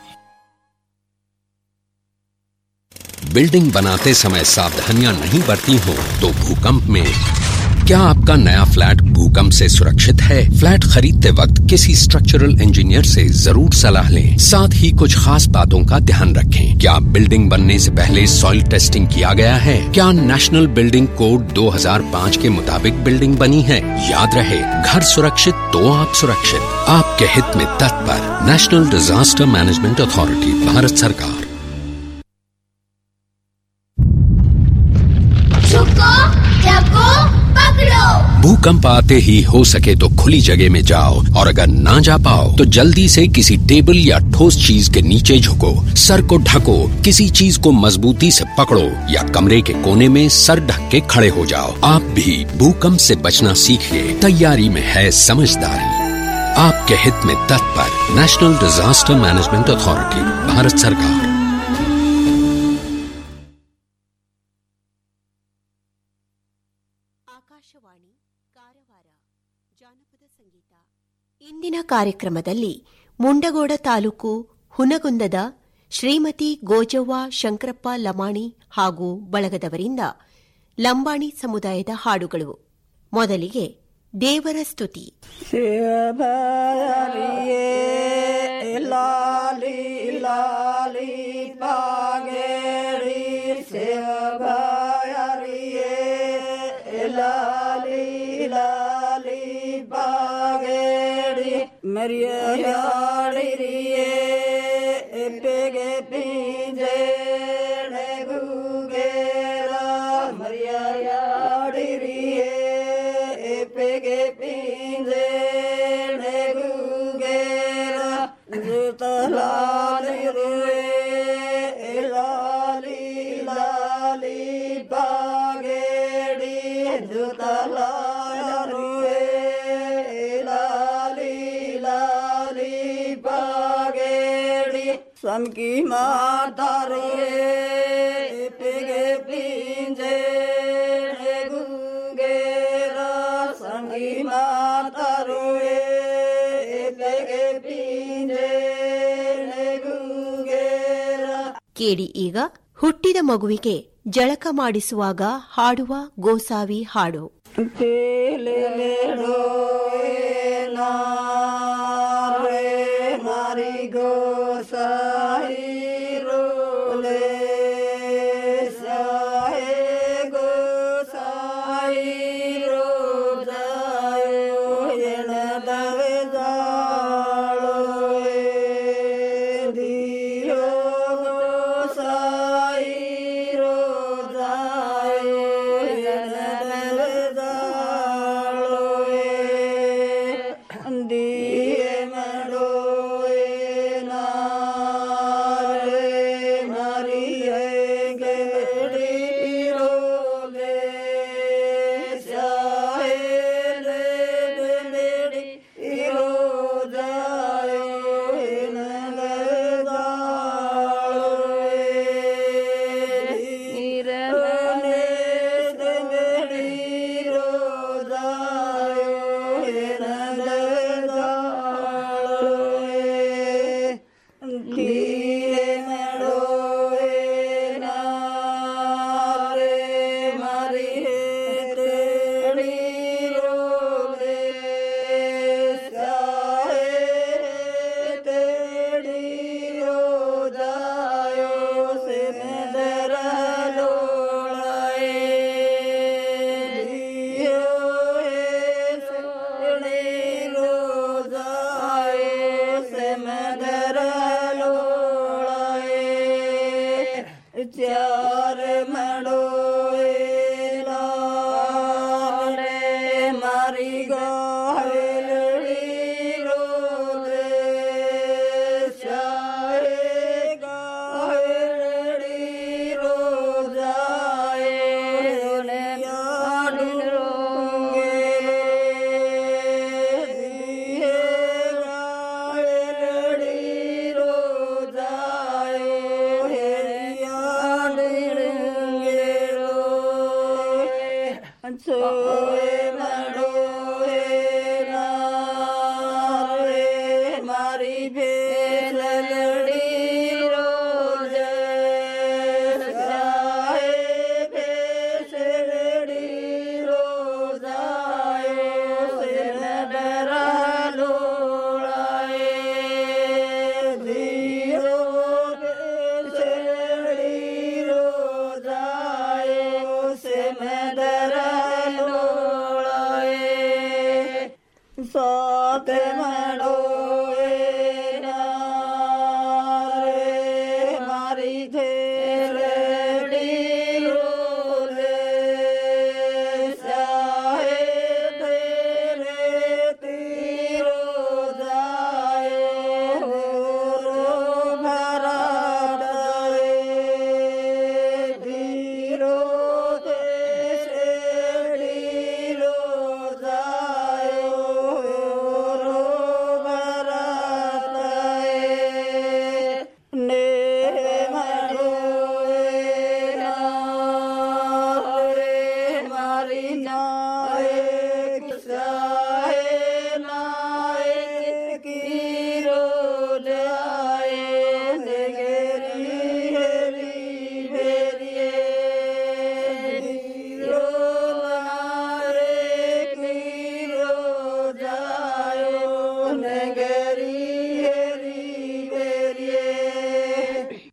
बिल्डिंग बनाते समय सावधानियां नहीं बरती हो तो भूकंप में क्या आपका नया फ्लैट भूकंप से सुरक्षित है फ्लैट खरीदते वक्त किसी स्ट्रक्चरल इंजीनियर से जरूर सलाह लें साथ ही कुछ खास बातों का ध्यान रखें क्या बिल्डिंग बनने से पहले सॉइल टेस्टिंग किया गया है क्या नेशनल बिल्डिंग कोड 2005 के मुताबिक बिल्डिंग बनी है याद रहे घर सुरक्षित तो आप सुरक्षित आपके हित में तत्पर national disaster management authority Bharat सरकार झुको जगो पकड़ो भूकंप आते ही हो सके तो खुली जगह में जाओ और अगर ना जा पाओ तो जल्दी से किसी टेबल या ठोस चीज के नीचे झुको सर को ढको किसी चीज को मजबूती से पकड़ो या कमरे के कोने में सर ढक के खड़े हो जाओ आप भी भूकंप से बचना सीखिए तैयारी में है समझदारी आपके हित में तत्पर national disaster management authority Bharat सरकार ಆಕಾಶವಾಣಿ ಇಂದಿನ ಕಾರ್ಯಕ್ರಮದಲ್ಲಿ ಮುಂಡಗೋಡ ತಾಲೂಕು ಹುನಗುಂದದ ಶ್ರೀಮತಿ ಗೋಜವ್ವ ಶಂಕರಪ್ಪ ಲಮಾಣಿ ಹಾಗೂ ಬಳಗದವರಿಂದ ಲಂಬಾಣಿ ಸಮುದಾಯದ ಹಾಡುಗಳು ಮೊದಲಿಗೆ ದೇವರ ಸ್ತುತಿ ಲಾಲಿ ಲಾಲಿ ಪಾಗೇರಿ ಸೇವಗಾಯರಿಯೇ ಲಾಲಿ ಲಾಲಿ ಪಾಗೇರಿ ಮರಿಯಾಡಿರಿಯೇ ಎಪ್ಪೆಗೆ ಪೀಂಜೆ ಗೂಗೇರ ಮರಿಯಾಡಿರಿಯೇ ಎಪ್ಪೆಗೆ ಪೀಂಜೆ ಗೂಗೇರ ಜುತಲಾಲಿರುವೆ ಲಾಲಿ ಲಾಲಿ ಬಾಗೇಡಿ ಜುತಲಾಲಿರುವೆ ಲಾಲಿ ಲಾಲಿ ಬಾಗೇಡಿ ಸಮಕಿ ಮಾತಾರುವೆ ಪಿಗೆ ಪಿಂಜೆ ಗುಂಗೇರ ಸಂಗಿ ಮಾತಾರುವೆ ಪಿಗೆ ಪಿಂಜೆ ಗುಂಗೇರ ಕೇಳಿ ಈಗ ಹುಟ್ಟಿದ ಮಗುವಿಗೆ ಜಳಕ ಮಾಡಿಸುವಾಗ ಹಾಡುವ ಗೋಸಾವಿ ಹಾಡು Pelelero nare marigo sairole saego sairo jayo yenadave jalo diyo sairo jayo yenadave jalo diye madoe na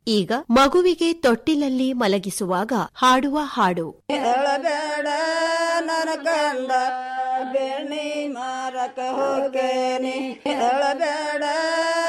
ಈಗ ಮಗುವಿಗೆ ತೊಟ್ಟಿಲಲ್ಲಿ ಮಲಗಿಸುವಾಗ ಹಾಡುವ ಹಾಡು ಎಳಬೇಡ ನನ್ನ ಕಂಡ ಬೆಣ್ಣಿ ಮಾರಕ ಹೋಗೇನಿ ಎಳಬೇಡ